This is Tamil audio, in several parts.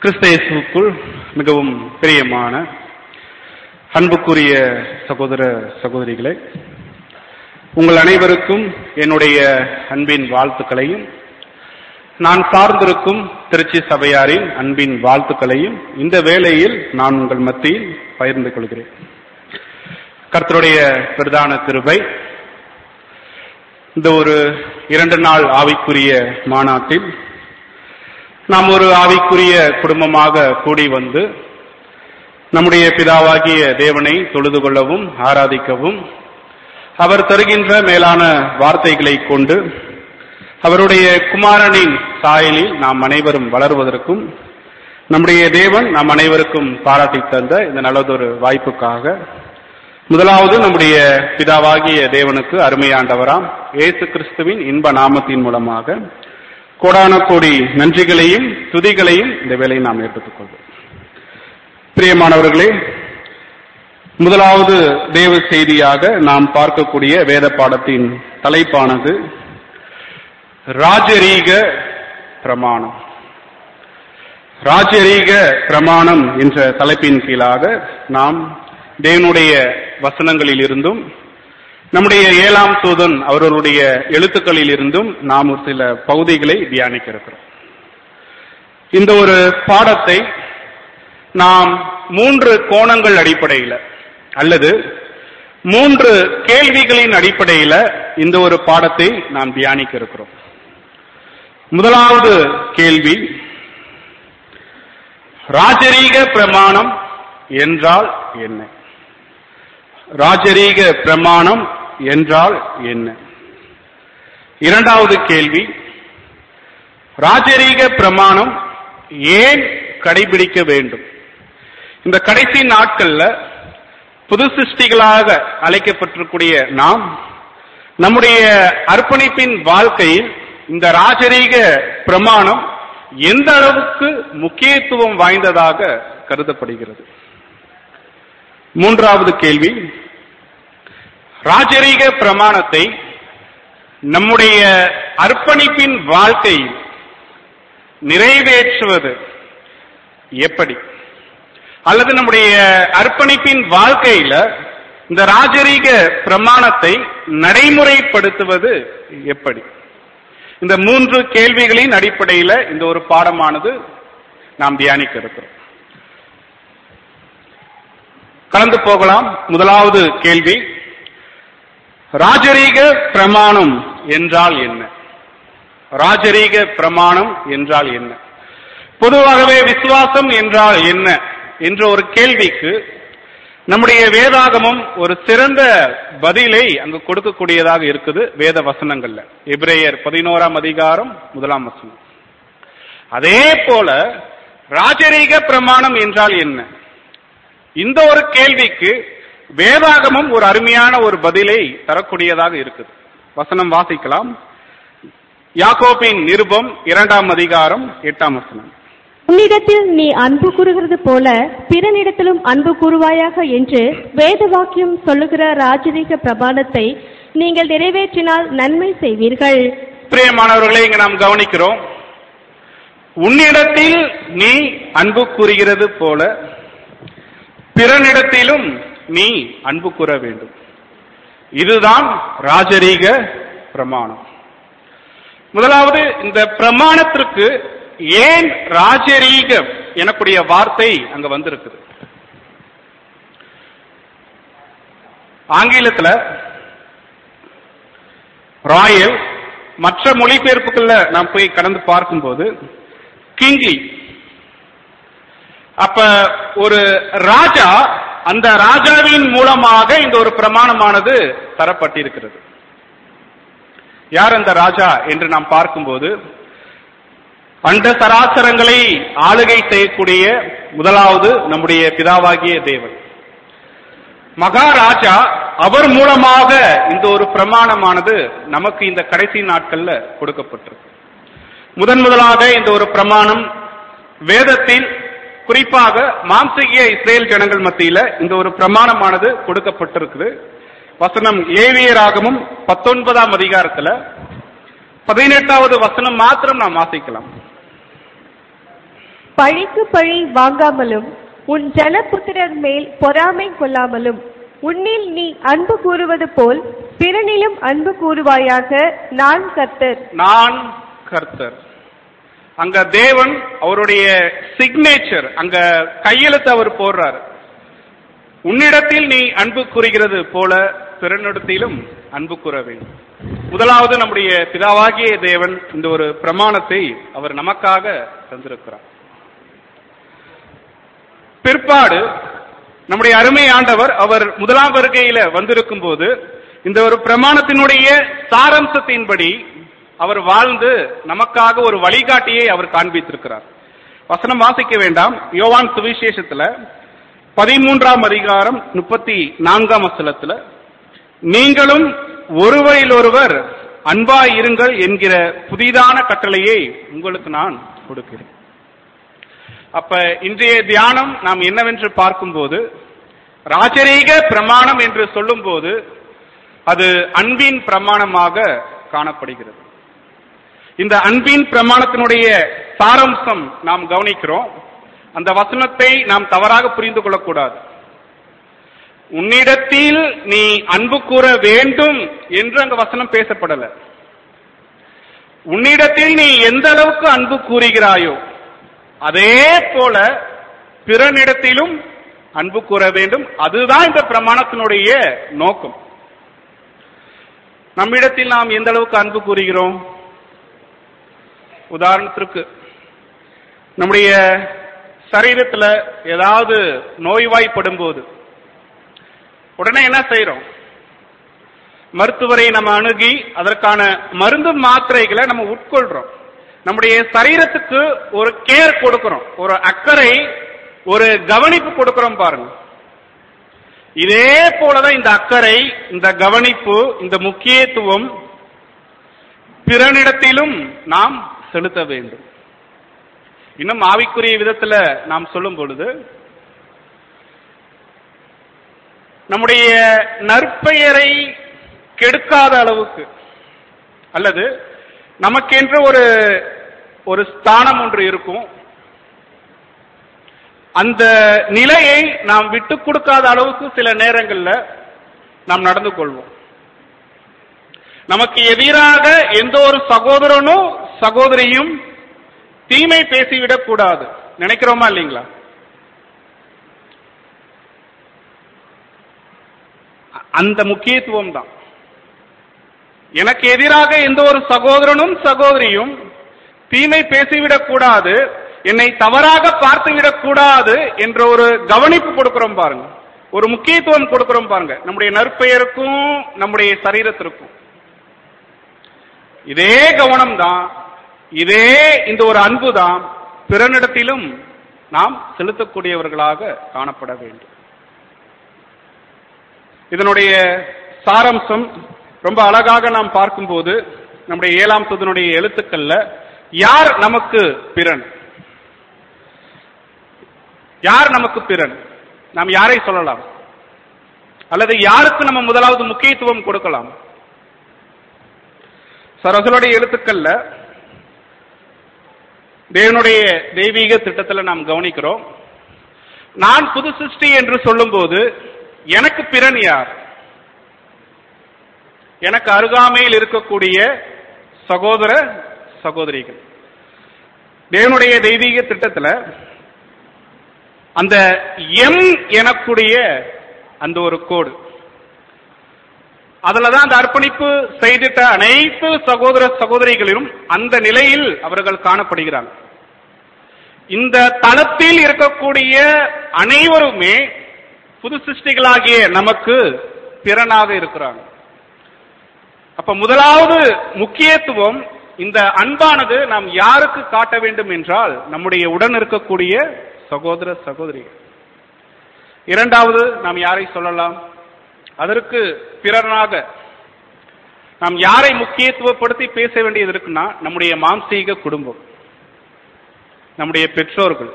கிறிஸ்த இயேசுவுக்குள் மிகவும் பிரியமான அன்புக்குரிய சகோதர சகோதரிகளே உங்கள் அனைவருக்கும் என்னுடைய அன்பின் வாழ்த்துக்களையும் நான் சார்ந்திருக்கும் திருச்சி சபையாரின் அன்பின் வாழ்த்துக்களையும் இந்த வேளையில் நான் உங்கள் மத்தியில் பகிர்ந்து கொள்கிறேன் கர்த்தருடைய பிரதான கிருபை இந்த ஒரு இரண்டு நாள் ஆவிக்குரிய மாநாட்டில் நாம் ஒரு ஆவிக்குரிய குடும்பமாக கூடி வந்து நம்முடைய பிதாவாகிய தேவனை தொழுது கொள்ளவும் ஆராதிக்கவும் அவர் தருகின்ற மேலான வார்த்தைகளை கொண்டு அவருடைய குமாரனின் சாயலில் நாம் அனைவரும் வளருவதற்கும் நம்முடைய தேவன் நாம் அனைவருக்கும் பாராட்டி தந்த இந்த நல்லதொரு வாய்ப்புக்காக முதலாவது நம்முடைய பிதாவாகிய தேவனுக்கு அருமையாண்டவராம் இயேசு கிறிஸ்துவின் இன்ப நாமத்தின் மூலமாக கோடான கோடி நன்றிகளையும் துதிகளையும் இந்த வேலையை நாம் ஏற்படுத்திக் கொள்வோம் பிரியமானவர்களே முதலாவது தேவ செய்தியாக நாம் பார்க்கக்கூடிய வேத பாடத்தின் தலைப்பானது ராஜரீக பிரமாணம் ராஜரீக பிரமாணம் என்ற தலைப்பின் கீழாக நாம் தேவனுடைய வசனங்களில் இருந்தும் நம்முடைய ஏழாம் தூதன் அவர்களுடைய எழுத்துக்களில் இருந்தும் நாம் ஒரு சில பகுதிகளை தியானிக்க இருக்கிறோம் இந்த ஒரு பாடத்தை நாம் மூன்று கோணங்கள் அடிப்படையில் அல்லது மூன்று கேள்விகளின் அடிப்படையில் இந்த ஒரு பாடத்தை நாம் தியானிக்க இருக்கிறோம் முதலாவது கேள்வி ராஜரீக பிரமாணம் என்றால் என்ன ராஜரீக பிரமாணம் என்றால் என்ன இரண்டாவது கேள்வி ராஜரீக பிரமாணம் ஏன் கடைபிடிக்க வேண்டும் இந்த கடைசி நாட்கள்ல புது சிருஷ்டிகளாக அழைக்கப்பட்டிருக்கூடிய நாம் நம்முடைய அர்ப்பணிப்பின் வாழ்க்கையில் இந்த ராஜரீக பிரமாணம் எந்த அளவுக்கு முக்கியத்துவம் வாய்ந்ததாக கருதப்படுகிறது மூன்றாவது கேள்வி ராஜரீக பிரமாணத்தை நம்முடைய அர்ப்பணிப்பின் வாழ்க்கையில் நிறைவேற்றுவது எப்படி அல்லது நம்முடைய அர்ப்பணிப்பின் வாழ்க்கையில இந்த ராஜரீக பிரமாணத்தை நடைமுறைப்படுத்துவது எப்படி இந்த மூன்று கேள்விகளின் அடிப்படையில் இந்த ஒரு பாடமானது நாம் தியானிக்க இருக்கிறோம் கலந்து போகலாம் முதலாவது கேள்வி ராஜரீக பிரமாணம் என்றால் என்ன ராஜரீக பிரமாணம் என்றால் என்ன பொதுவாகவே விசுவாசம் என்றால் என்ன என்ற ஒரு கேள்விக்கு நம்முடைய வேதாகமும் ஒரு சிறந்த பதிலை அங்கு கொடுக்கக்கூடியதாக இருக்குது வேத வசனங்கள்ல எபிரேயர் பதினோராம் அதிகாரம் முதலாம் வசனம் அதே போல ராஜரீக பிரமாணம் என்றால் என்ன இந்த ஒரு கேள்விக்கு வேதாகமும் ஒரு அருமையான ஒரு பதிலை தரக்கூடியதாக இருக்குது வசனம் வாசிக்கலாம் யாக்கோபின் நிருபம் இரண்டாம் அதிகாரம் எட்டாம் வசனம் உன்னிடத்தில் நீ அன்பு கூறுகிறது போல பிறனிடத்திலும் அன்பு கூறுவாயாக என்று வேத வாக்கியம் சொல்லுகிற ராஜரீக பிரமாணத்தை நீங்கள் நிறைவேற்றினால் நன்மை செய்வீர்கள் பிரியமானவர்களை இங்க நாம் கவனிக்கிறோம் உன்னிடத்தில் நீ அன்பு கூறுகிறது போல பிறனிடத்திலும் நீ அன்பு கூற வேண்டும் இதுதான் ராஜரீக பிரமாணம் முதலாவது இந்த பிரமாணத்திற்கு ஏன் ராஜரீகம் எனக்கூடிய வார்த்தை அங்க வந்திருக்குது ஆங்கிலத்துல ராயல் மற்ற மொழிபெயர்ப்புகள்ல நாம் போய் கடந்து பார்க்கும்போது கிங்லி அப்ப ஒரு ராஜா அந்த ராஜாவின் மூலமாக இந்த ஒரு பிரமாணமானது தரப்பட்டிருக்கிறது யார் அந்த ராஜா என்று நாம் பார்க்கும்போது அண்ட சராசரங்களை ஆளுகை செய்யக்கூடிய முதலாவது நம்முடைய பிதாவாகிய தேவன் மகாராஜா அவர் மூலமாக இந்த ஒரு பிரமாணமானது நமக்கு இந்த கடைசி நாட்கள்ல கொடுக்கப்பட்டிருக்கு முதன் முதலாக இந்த ஒரு பிரமாணம் வேதத்தில் குறிப்பாக மாம்சகிய இஸ்ரேல் ஜனங்கள் மத்தியில இந்த ஒரு பிரமாணமானது கொடுக்கப்பட்டிருக்குது வசனம் லேவியராகமும் பத்தொன்பதாம் அதிகாரத்துல பதினெட்டாவது வசனம் மாத்திரம் நாம் வாசிக்கலாம் பழிக்கு பழி வாங்காமலும் உன் ஜனபுத்திரர் மேல் பொறாமை கொள்ளாமலும் உன்னில் நீ அன்பு கூறுவது போல் பிறனிலும் அன்பு கூறுவாயாக நான் கர்த்தர் நான் கர்த்தர் அங்க தேவன் அவருடைய சிக்னேச்சர் அங்க கையெழுத்து அவர் போடுறார் உன்னிடத்தில் நீ அன்பு கூறுகிறது போல பிறனிடத்திலும் அன்பு கூற வேண்டும் முதலாவது நம்முடைய பிதாவாகிய தேவன் இந்த ஒரு பிரமாணத்தை அவர் நமக்காக தந்திருக்கிறார் பிற்பாடு நம்முடைய அருமை ஆண்டவர் அவர் முதலாம் வருகையில வந்திருக்கும் போது இந்த ஒரு பிரமாணத்தினுடைய சாரம்சத்தின்படி அவர் வாழ்ந்து நமக்காக ஒரு வழிகாட்டியை அவர் காண்பித்திருக்கிறார் வசனம் வாசிக்க வேண்டாம் யோவான் சுவிசேஷத்துல பதிமூன்றாம் அதிகாரம் முப்பத்தி நான்காம் வசனத்துல நீங்களும் ஒருவரில் ஒருவர் அன்பாய் இருங்கள் என்கிற புதிதான கட்டளையை உங்களுக்கு நான் கொடுக்கிறேன் அப்ப இன்றைய தியானம் நாம் என்னவென்று பார்க்கும்போது ராஜரீக பிரமாணம் என்று சொல்லும்போது அது அன்பின் பிரமாணமாக காணப்படுகிறது இந்த அன்பின் பிரமாணத்தினுடைய சாரம்சம் நாம் கவனிக்கிறோம் அந்த வசனத்தை நாம் தவறாக புரிந்து கொள்ளக்கூடாது உன்னிடத்தில் நீ அன்பு கூற வேண்டும் என்று அங்க வசனம் பேசப்படல உன்னிடத்தில் நீ எந்த அளவுக்கு அன்பு கூறுகிறாயோ அதே போல பிறனிடத்திலும் அன்பு கூற வேண்டும் அதுதான் இந்த பிரமாணத்தினுடைய நோக்கம் நம்மிடத்தில் நாம் எந்த அளவுக்கு அன்பு கூறுகிறோம் உதாரணத்திற்கு நம்முடைய சரீரத்துல ஏதாவது நோய்வாய்ப்படும் போது உடனே என்ன செய்யறோம் மருத்துவரை நம்ம அணுகி அதற்கான மருந்து மாத்திரைகளை நம்ம உட்கொள்றோம் நம்முடைய சரீரத்துக்கு ஒரு கேர் கொடுக்கிறோம் ஒரு அக்கறை ஒரு கவனிப்பு கொடுக்கிறோம் பாருங்க இதே போலதான் இந்த அக்கறை இந்த கவனிப்பு இந்த முக்கியத்துவம் பிறனிடத்திலும் நாம் செலுத்த வேண்டும் இன்னும் ஆவிக்குரிய விதத்துல நாம் சொல்லும் பொழுது நம்முடைய நற்பெயரை கெடுக்காத அளவுக்கு அல்லது நமக்கென்று ஒரு ஒரு ஸ்தானம் ஒன்று இருக்கும் அந்த நிலையை நாம் விட்டு கொடுக்காத அளவுக்கு சில நேரங்கள்ல நாம் நடந்து கொள்வோம் நமக்கு எதிராக எந்த ஒரு சகோதரனும் சகோதரியும் தீமை பேசிவிடக் கூடாது நினைக்கிறோமா இல்லைங்களா அந்த முக்கியத்துவம் தான் எனக்கு எதிராக எந்த ஒரு சகோதரனும் சகோதரியும் தீமை பேசிவிடக் கூடாது என்னை தவறாக பார்த்துவிடக் கூடாது என்ற ஒரு கவனிப்பு கொடுக்கிறோம் பாருங்க ஒரு முக்கியத்துவம் கொடுக்கிறோம் பாருங்க நம்முடைய நற்பெயருக்கும் நம்முடைய சரீரத்திற்கும் இதே கவனம் தான் இதே இந்த ஒரு அன்பு தான் பிறனிடத்திலும் நாம் செலுத்தக்கூடியவர்களாக காணப்பட வேண்டும் இதனுடைய சாரம்சம் ரொம்ப அழகாக நாம் பார்க்கும்போது நம்முடைய ஏழாம் துதனுடைய எழுத்துக்கள்ல யார் நமக்கு பிறன் யார் நமக்கு பிறன் நாம் யாரை சொல்லலாம் அல்லது யாருக்கு நம்ம முதலாவது முக்கியத்துவம் கொடுக்கலாம் சரசலுடைய எழுத்துக்கள்ல தேவனுடைய தெய்வீக திட்டத்துல நாம் கவனிக்கிறோம் நான் புது சிருஷ்டி என்று சொல்லும்போது எனக்கு பிறன் யார் எனக்கு அருகாமையில் இருக்கக்கூடிய சகோதர சகோதரிகள் தேவனுடைய தெய்வீக திட்டத்துல அந்த எம் எனக்கூடிய அந்த ஒரு கோடு அதுலதான் அந்த அர்ப்பணிப்பு செய்திட்ட அனைத்து சகோதர சகோதரிகளிலும் அந்த நிலையில் அவர்கள் காணப்படுகிறார்கள் இந்த தளத்தில் இருக்கக்கூடிய அனைவருமே புது சிருஷ்டிகளாகிய நமக்கு பிறனாக இருக்கிறாங்க அப்ப முதலாவது முக்கியத்துவம் இந்த அன்பானது நாம் யாருக்கு காட்ட வேண்டும் என்றால் நம்முடைய உடன் இருக்கக்கூடிய சகோதர சகோதரிகள் இரண்டாவது நாம் யாரை சொல்லலாம் அதற்கு பிறனாக நாம் யாரை முக்கியத்துவப்படுத்தி பேச வேண்டியது இருக்குன்னா நம்முடைய மாம்சீக குடும்பம் நம்முடைய பெற்றோர்கள்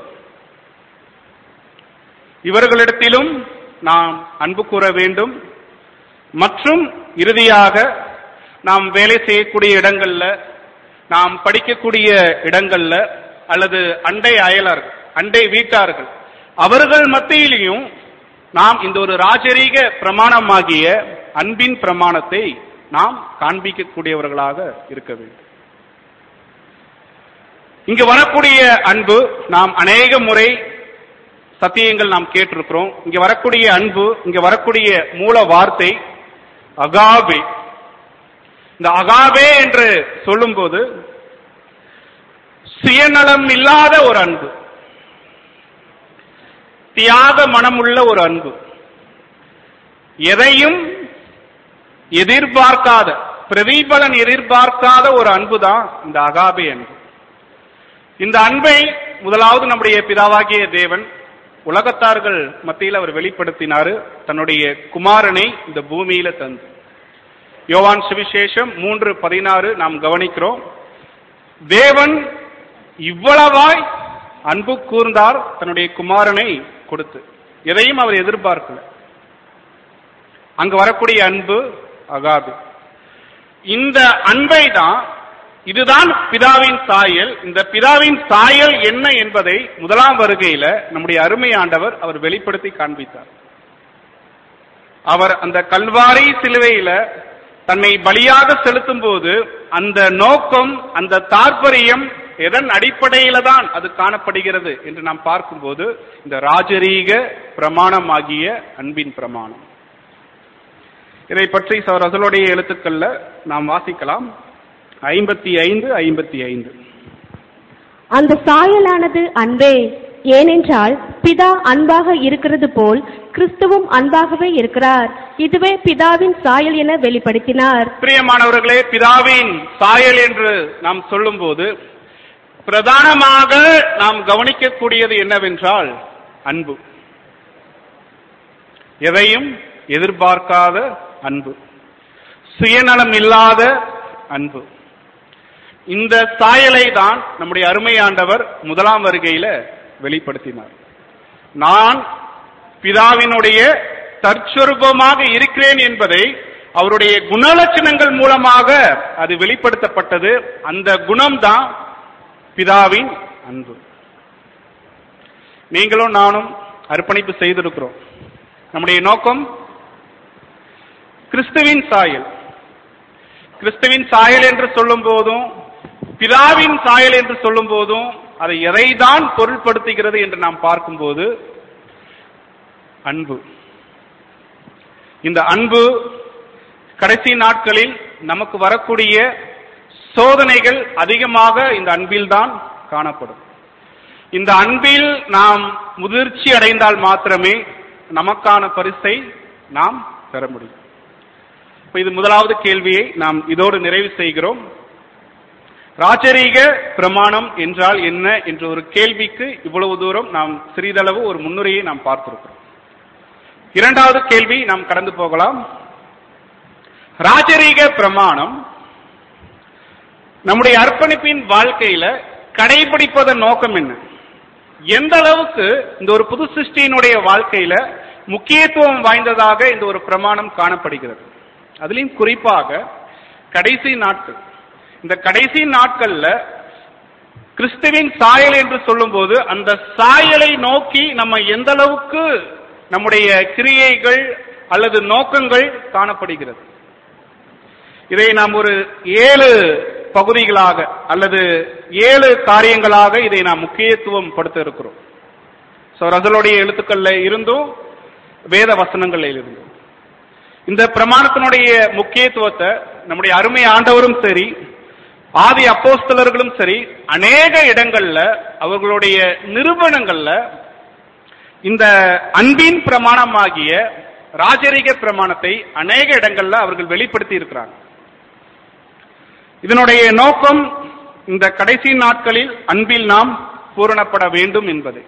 இவர்களிடத்திலும் நாம் அன்பு கூற வேண்டும் மற்றும் இறுதியாக நாம் வேலை செய்யக்கூடிய இடங்கள்ல நாம் படிக்கக்கூடிய இடங்கள்ல அல்லது அண்டை அயலர்கள் அண்டை வீட்டார்கள் அவர்கள் மத்தியிலையும் நாம் இந்த ஒரு ராஜரீக பிரமாணமாகிய அன்பின் பிரமாணத்தை நாம் காண்பிக்கக்கூடியவர்களாக இருக்க வேண்டும் இங்கு வரக்கூடிய அன்பு நாம் அநேக முறை சத்தியங்கள் நாம் கேட்டிருக்கிறோம் இங்க வரக்கூடிய அன்பு இங்க வரக்கூடிய மூல வார்த்தை அகாபே இந்த அகாபே என்று சொல்லும்போது சுயநலம் இல்லாத ஒரு அன்பு தியாக மனமுள்ள ஒரு அன்பு எதையும் எதிர்பார்க்காத பிரதிபலன் எதிர்பார்க்காத ஒரு அன்பு தான் இந்த அகாபே அன்பு இந்த அன்பை முதலாவது நம்முடைய பிதாவாகிய தேவன் உலகத்தார்கள் மத்தியில் அவர் வெளிப்படுத்தினாரு தன்னுடைய குமாரனை இந்த பூமியில தந்து யோவான் சுவிசேஷம் மூன்று பதினாறு நாம் கவனிக்கிறோம் தேவன் இவ்வளவாய் அன்பு கூர்ந்தார் தன்னுடைய குமாரனை கொடுத்து எதையும் அவர் எதிர்பார்க்கல அங்கு வரக்கூடிய அன்பு அகாது இந்த அன்பை தான் இதுதான் பிதாவின் சாயல் இந்த பிதாவின் சாயல் என்ன என்பதை முதலாம் வருகையில நம்முடைய அருமை ஆண்டவர் அவர் வெளிப்படுத்தி காண்பித்தார் அவர் அந்த கல்வாரி சிலுவையில தன்னை பலியாக செலுத்தும் போது அந்த நோக்கம் அந்த தாற்பயம் எதன் அடிப்படையில தான் அது காணப்படுகிறது என்று நாம் பார்க்கும்போது இந்த ராஜரீக பிரமாணமாகிய அன்பின் பிரமாணம் இதை பற்றி சவர் ரசலுடைய எழுத்துக்கள்ல நாம் வாசிக்கலாம் ஐம்பத்தி ஐந்து ஐம்பத்தி ஐந்து அந்த சாயலானது அன்பே ஏனென்றால் பிதா அன்பாக இருக்கிறது போல் கிறிஸ்துவும் அன்பாகவே இருக்கிறார் இதுவே பிதாவின் சாயல் என வெளிப்படுத்தினார் பிரியமானவர்களே பிதாவின் சாயல் என்று நாம் சொல்லும்போது பிரதானமாக நாம் கவனிக்கக்கூடியது என்னவென்றால் அன்பு எதையும் எதிர்பார்க்காத அன்பு சுயநலம் இல்லாத அன்பு இந்த சாயலை தான் நம்முடைய அருமை ஆண்டவர் முதலாம் வருகையில வெளிப்படுத்தினார் நான் பிதாவினுடைய தற்சொரூபமாக இருக்கிறேன் என்பதை அவருடைய குணலட்சணங்கள் மூலமாக அது வெளிப்படுத்தப்பட்டது அந்த குணம்தான் பிதாவின் அன்பு நீங்களும் நானும் அர்ப்பணிப்பு செய்திருக்கிறோம் நம்முடைய நோக்கம் கிறிஸ்துவின் சாயல் கிறிஸ்துவின் சாயல் என்று சொல்லும் போதும் பிதாவின் சாயல் என்று சொல்லும் போதும் அதை எதைதான் பொருள்படுத்துகிறது என்று நாம் பார்க்கும்போது அன்பு இந்த அன்பு கடைசி நாட்களில் நமக்கு வரக்கூடிய சோதனைகள் அதிகமாக இந்த அன்பில்தான் காணப்படும் இந்த அன்பில் நாம் முதிர்ச்சி அடைந்தால் மாத்திரமே நமக்கான பரிசை நாம் பெற முடியும் இப்ப இது முதலாவது கேள்வியை நாம் இதோடு நிறைவு செய்கிறோம் ராஜரீக பிரமாணம் என்றால் என்ன என்ற ஒரு கேள்விக்கு இவ்வளவு தூரம் நாம் சிறிதளவு ஒரு முன்னுரையை நாம் பார்த்திருக்கிறோம் இரண்டாவது கேள்வி நாம் கடந்து போகலாம் ராஜரீக பிரமாணம் நம்முடைய அர்ப்பணிப்பின் வாழ்க்கையில கடைபிடிப்பதன் நோக்கம் என்ன எந்த அளவுக்கு இந்த ஒரு புது சிருஷ்டியினுடைய வாழ்க்கையில முக்கியத்துவம் வாய்ந்ததாக இந்த ஒரு பிரமாணம் காணப்படுகிறது அதுலயும் குறிப்பாக கடைசி நாட்கள் இந்த கடைசி நாட்கள்ல கிறிஸ்துவின் சாயல் என்று சொல்லும்போது அந்த சாயலை நோக்கி நம்ம எந்த அளவுக்கு நம்முடைய கிரியைகள் அல்லது நோக்கங்கள் காணப்படுகிறது இதை நாம் ஒரு ஏழு பகுதிகளாக அல்லது ஏழு காரியங்களாக இதை நாம் முக்கியத்துவம் படுத்த இருக்கிறோம் சோ ரசலுடைய எழுத்துக்கள்ல இருந்தும் வேத வசனங்கள்ல இருந்தும் இந்த பிரமாணத்தினுடைய முக்கியத்துவத்தை நம்முடைய அருமை ஆண்டவரும் சரி ஆதி அப்போஸ்தலர்களும் சரி அநேக இடங்கள்ல அவர்களுடைய நிறுவனங்கள்ல இந்த அன்பின் பிரமாணமாகிய ராஜரீக பிரமாணத்தை அநேக இடங்கள்ல அவர்கள் வெளிப்படுத்தி இருக்கிறாங்க இதனுடைய நோக்கம் இந்த கடைசி நாட்களில் அன்பில் நாம் பூரணப்பட வேண்டும் என்பது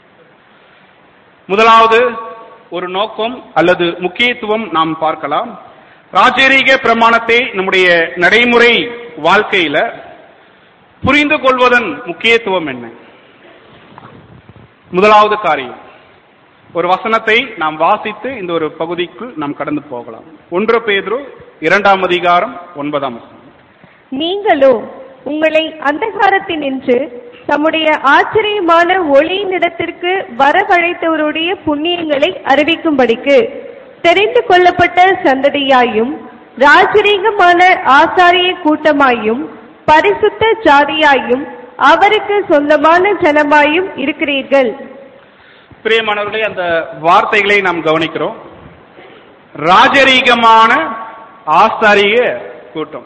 முதலாவது ஒரு நோக்கம் அல்லது முக்கியத்துவம் நாம் பார்க்கலாம் ராஜரீக பிரமாணத்தை நம்முடைய நடைமுறை வாழ்க்கையில புரிந்து கொள்வதன் முக்கியத்துவம் என்ன முதலாவது காரியம் ஒரு வசனத்தை நாம் வாசித்து இந்த ஒரு பகுதிக்கு நாம் கடந்து போகலாம் ஒன்று பேதுரு இரண்டாம் அதிகாரம் ஒன்பதாம் வசனம் நீங்களோ உங்களை அந்தகாரத்தினின்று தம்முடைய ஆச்சரியமான ஒளியினிடத்திற்கு வரவழைத்தவருடைய புண்ணியங்களை அறிவிக்கும்படிக்கு தெரிந்து கொள்ளப்பட்ட சந்ததியாயும் ராஜரீகமான ஆசாரிய கூட்டமாயும் பரிசுத்த ஜாதியாயும் அவருக்கு சொந்தமான ஜனமாயும் இருக்கிறீர்கள் பிரியமானவர்களே அந்த வார்த்தைகளை நாம் கவனிக்கிறோம் ராஜரீகமான ஆசாரிய கூட்டம்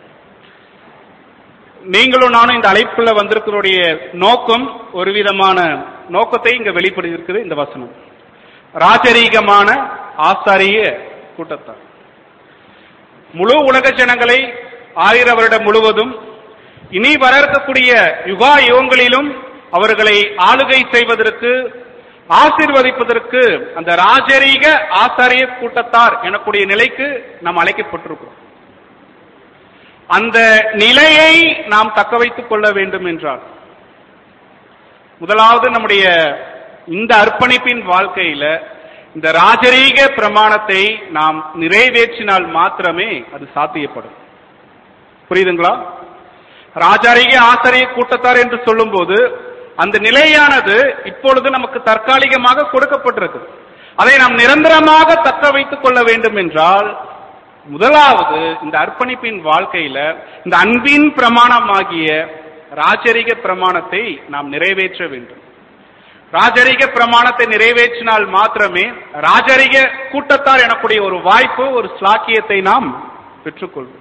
நீங்களும் நானும் இந்த அழைப்புல வந்திருக்கிறோடைய நோக்கம் ஒரு விதமான நோக்கத்தை இங்க வெளிப்படுத்தியிருக்குது இந்த வசனம் ராஜரீகமான ஆசாரிய கூட்டத்தார் முழு உலக ஜனங்களை ஆயிரம் வருடம் முழுவதும் இனி வர இருக்கக்கூடிய யுகா யுகங்களிலும் அவர்களை ஆளுகை செய்வதற்கு ஆசீர்வதிப்பதற்கு அந்த ராஜரீக ஆசாரிய கூட்டத்தார் எனக்கூடிய நிலைக்கு நாம் அழைக்கப்பட்டிருக்கிறோம் அந்த நிலையை நாம் தக்க வைத்துக் கொள்ள வேண்டும் என்றால் முதலாவது நம்முடைய இந்த அர்ப்பணிப்பின் வாழ்க்கையில இந்த ராஜரீக பிரமாணத்தை நாம் நிறைவேற்றினால் மாத்திரமே அது சாத்தியப்படும் புரியுதுங்களா ராஜரீக ஆசிரிய கூட்டத்தார் என்று சொல்லும்போது அந்த நிலையானது இப்பொழுது நமக்கு தற்காலிகமாக கொடுக்கப்பட்டிருக்கு அதை நாம் நிரந்தரமாக தக்க வைத்துக் கொள்ள வேண்டும் என்றால் முதலாவது இந்த அர்ப்பணிப்பின் வாழ்க்கையில இந்த அன்பின் பிரமாணமாகிய ராஜரிக பிரமாணத்தை நாம் நிறைவேற்ற வேண்டும் ராஜரிக பிரமாணத்தை நிறைவேற்றினால் மாத்திரமே ராஜரிக கூட்டத்தார் எனக்கூடிய ஒரு வாய்ப்பு ஒரு ஸ்லாக்கியத்தை நாம் பெற்றுக்கொள்வோம்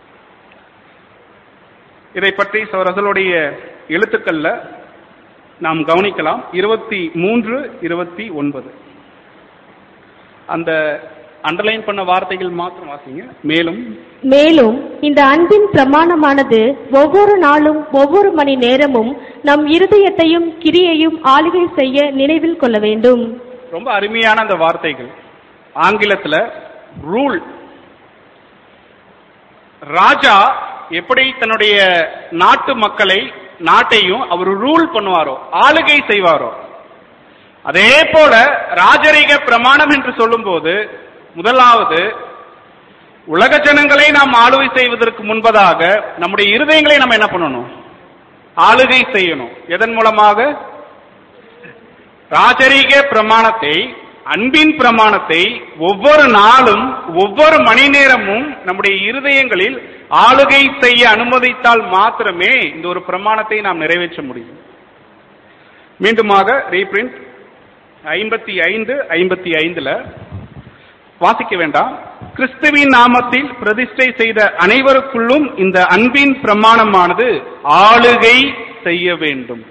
இதை பற்றி சோரசலுடைய எழுத்துக்கள்ல நாம் கவனிக்கலாம் இருபத்தி மூன்று இருபத்தி ஒன்பது அந்த அண்டர்லைன் பண்ண வார்த்தைகள் மாத்திரம் வாசிங்க மேலும் மேலும் இந்த அன்பின் பிரமாணமானது ஒவ்வொரு நாளும் ஒவ்வொரு மணி நேரமும் நம் இருதயத்தையும் கிரியையும் ஆளுகை செய்ய நினைவில் கொள்ள வேண்டும் ரொம்ப அருமையான அந்த வார்த்தைகள் ஆங்கிலத்துல ரூல் ராஜா எப்படி தன்னுடைய நாட்டு மக்களை நாட்டையும் அவர் ரூல் பண்ணுவாரோ ஆளுகை செய்வாரோ அதே போல ராஜரீக பிரமாணம் என்று சொல்லும்போது முதலாவது உலக ஜனங்களை நாம் ஆளுகை செய்வதற்கு முன்பதாக நம்முடைய இருதயங்களை நம்ம என்ன பண்ணணும் ஆளுகை செய்யணும் எதன் மூலமாக ராஜரீக பிரமாணத்தை அன்பின் பிரமாணத்தை ஒவ்வொரு நாளும் ஒவ்வொரு மணி நேரமும் நம்முடைய இருதயங்களில் ஆளுகை செய்ய அனுமதித்தால் மாத்திரமே இந்த ஒரு பிரமாணத்தை நாம் நிறைவேற்ற முடியும் மீண்டுமாக ரீபிரிண்ட் ஐம்பத்தி ஐந்து ஐம்பத்தி ஐந்துல வாசிக்க வேண்டாம் கிறிஸ்துவின் நாமத்தில் பிரதிஷ்டை செய்த அனைவருக்குள்ளும் இந்த அன்பின் பிரமாணமானது ஆளுகை செய்ய வேண்டும்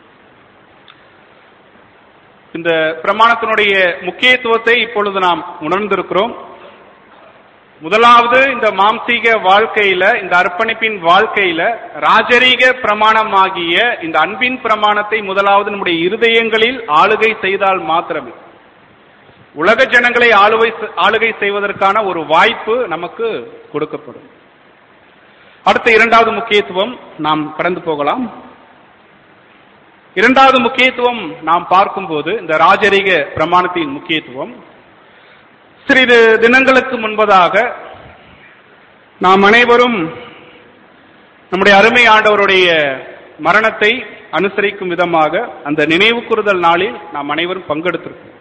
இந்த பிரமாணத்தினுடைய முக்கியத்துவத்தை இப்பொழுது நாம் உணர்ந்திருக்கிறோம் முதலாவது இந்த மாம்சீக வாழ்க்கையில இந்த அர்ப்பணிப்பின் வாழ்க்கையில ராஜரீக பிரமாணமாகிய இந்த அன்பின் பிரமாணத்தை முதலாவது நம்முடைய இருதயங்களில் ஆளுகை செய்தால் மாத்திரமே உலக ஜனங்களை ஆளுகை ஆளுகை செய்வதற்கான ஒரு வாய்ப்பு நமக்கு கொடுக்கப்படும் அடுத்த இரண்டாவது முக்கியத்துவம் நாம் கடந்து போகலாம் இரண்டாவது முக்கியத்துவம் நாம் பார்க்கும்போது இந்த ராஜரீக பிரமாணத்தின் முக்கியத்துவம் சிறிது தினங்களுக்கு முன்பதாக நாம் அனைவரும் நம்முடைய அருமை ஆண்டவருடைய மரணத்தை அனுசரிக்கும் விதமாக அந்த நினைவு கூறுதல் நாளில் நாம் அனைவரும் பங்கெடுத்திருக்கோம்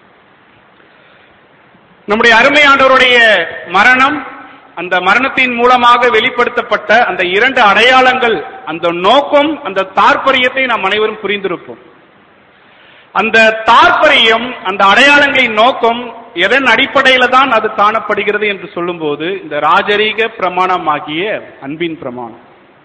நம்முடைய அருமை ஆண்டவருடைய மரணம் அந்த மரணத்தின் மூலமாக வெளிப்படுத்தப்பட்ட அந்த இரண்டு அடையாளங்கள் அந்த நோக்கம் அந்த தாற்பரியத்தை நாம் அனைவரும் புரிந்திருப்போம் அந்த தாற்பயம் அந்த அடையாளங்களின் நோக்கம் எதன் அடிப்படையில தான் அது காணப்படுகிறது என்று சொல்லும்போது இந்த ராஜரீக பிரமாணமாகிய அன்பின் பிரமாணம்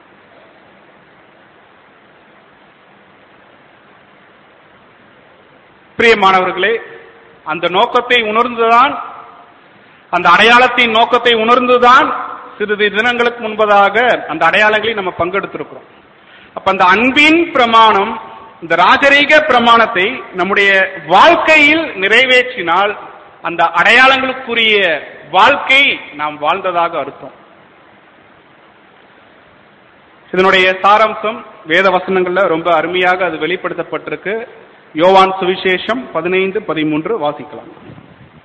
பிரியமானவர்களே அந்த நோக்கத்தை உணர்ந்துதான் அந்த அடையாளத்தின் நோக்கத்தை உணர்ந்துதான் சிறிது தினங்களுக்கு முன்பதாக அந்த அடையாளங்களை நம்ம பங்கெடுத்திருக்கிறோம் அப்ப அந்த அன்பின் பிரமாணம் இந்த ராஜரீக பிரமாணத்தை நம்முடைய வாழ்க்கையில் நிறைவேற்றினால் அந்த அடையாளங்களுக்குரிய வாழ்க்கை நாம் வாழ்ந்ததாக அர்த்தம் இதனுடைய சாராம்சம் வேத வசனங்கள்ல ரொம்ப அருமையாக அது வெளிப்படுத்தப்பட்டிருக்கு யோவான் சுவிசேஷம் பதினைந்து பதிமூன்று வாசிக்கலாம்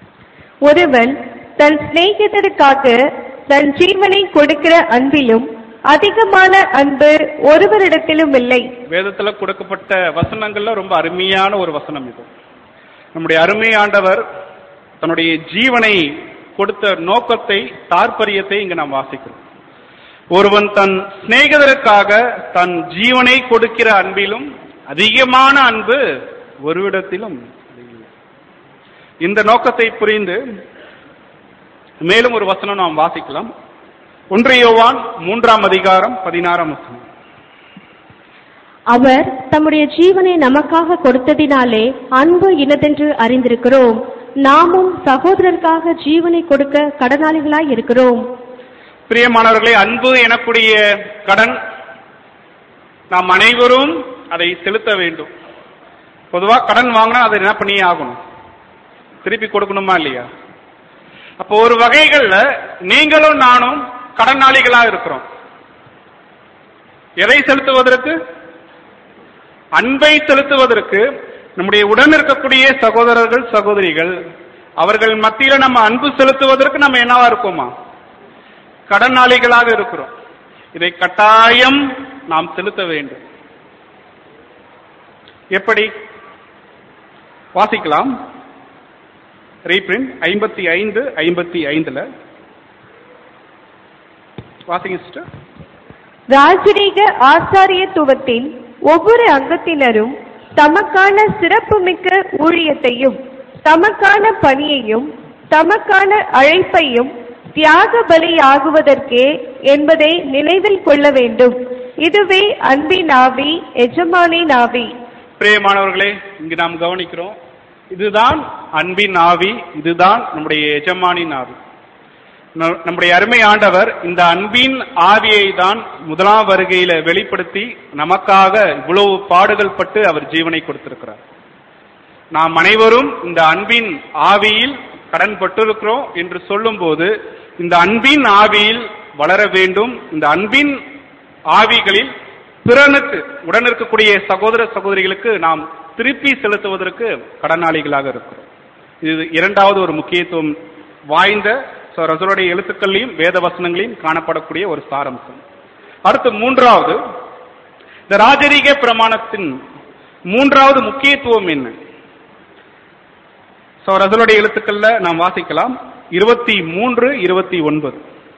ஒருவன் தன் சிநேகிதருக்காக தன் ஜீவனை கொடுக்கிற அன்பிலும் அதிகமான அன்பு ஒருவரிடத்திலும் இல்லை வேதத்துல கொடுக்கப்பட்ட வசனங்கள்ல ரொம்ப அருமையான ஒரு வசனம் இது நம்முடைய அருமை ஆண்டவர் தன்னுடைய ஜீவனை கொடுத்த நோக்கத்தை தாற்பரியத்தை இங்க நாம் வாசிக்கிறோம் ஒருவன் தன் சிநேகிதருக்காக தன் ஜீவனை கொடுக்கிற அன்பிலும் அதிகமான அன்பு ஒருவிடத்திலும் இல்லை. இந்த நோக்கத்தை புரிந்து மேலும் ஒரு வசனம் நாம் வாசிக்கலாம் ஒன்று யோவான் மூன்றாம் அதிகாரம் பதினாறாம் வசனம் அவர் தம்முடைய ஜீவனை நமக்காக கொடுத்ததினாலே அன்பு இனதென்று அறிந்திருக்கிறோம் நாமும் சகோதரருக்காக ஜீவனை கொடுக்க கடனாளிகளாய் இருக்கிறோம் பிரியமானவர்களே அன்பு எனக்கூடிய கடன் நாம் அனைவரும் அதை செலுத்த வேண்டும் பொதுவா கடன் வாங்கினா அதை என்ன பண்ணியே ஆகணும் திருப்பி கொடுக்கணுமா இல்லையா அப்போ ஒரு வகைகள்ல நீங்களும் நானும் கடனாளிகளா இருக்கிறோம் எதை செலுத்துவதற்கு அன்பை செலுத்துவதற்கு நம்முடைய உடன் இருக்கக்கூடிய சகோதரர்கள் சகோதரிகள் அவர்கள் மத்தியில நம்ம அன்பு செலுத்துவதற்கு நம்ம என்னவா இருக்கோமா கடனாளிகளாக இருக்கிறோம் இதை கட்டாயம் நாம் செலுத்த வேண்டும் எப்படி வாசிக்கலாம் ரீப்ரிண்ட் ஐம்பத்தி ஐந்து ஐம்பத்தி ஐந்துல வாசிங்க சிஸ்டர் ராஜரீக ஆசாரியத்துவத்தின் ஒவ்வொரு அங்கத்தினரும் தமக்கான சிறப்புமிக்க ஊழியத்தையும் தமக்கான பணியையும் தமக்கான அழைப்பையும் தியாக பலியாகுவதற்கே என்பதை நினைவில் கொள்ள வேண்டும் இதுவே அன்பின் ஆவி எஜமானின் ஆவி பிரியமானவர்களே இங்கு நாம் கவனிக்கிறோம் இதுதான் அன்பின் ஆவி இதுதான் நம்முடைய எஜமானின் ஆவி ந- நம்முடைய அருமை ஆண்டவர் இந்த அன்பின் ஆவியை தான் முதலாம் வருகையில வெளிப்படுத்தி நமக்காக இவ்வளவு பாடுகள் பட்டு அவர் ஜீவனை கொடுத்திருக்கிறார் நாம் அனைவரும் இந்த அன்பின் ஆவியில் கடன் பட்டிருக்கிறோம் என்று சொல்லும்போது இந்த அன்பின் ஆவியில் வளர வேண்டும் இந்த அன்பின் ஆவிகளில் பிறனுக்கு உடன் இருக்கக்கூடிய சகோதர சகோதரிகளுக்கு நாம் திருப்பி செலுத்துவதற்கு கடனாளிகளாக இருக்கிறோம் இது இரண்டாவது ஒரு முக்கியத்துவம் வாய்ந்த so ரசூலுடைய எழுத்துக்கள்லையும் வேத வசனங்களையும் காணப்படக்கூடிய ஒரு சாரம்சம் அடுத்து மூன்றாவது இந்த ராஜரீக பிரமாணத்தின் மூன்றாவது முக்கியத்துவம் என்ன சோ ரசூலுடைய எழுத்துக்கள்ல நாம் வாசிக்கலாம் இருபத்தி மூன்று இருபத்தி ஒன்பது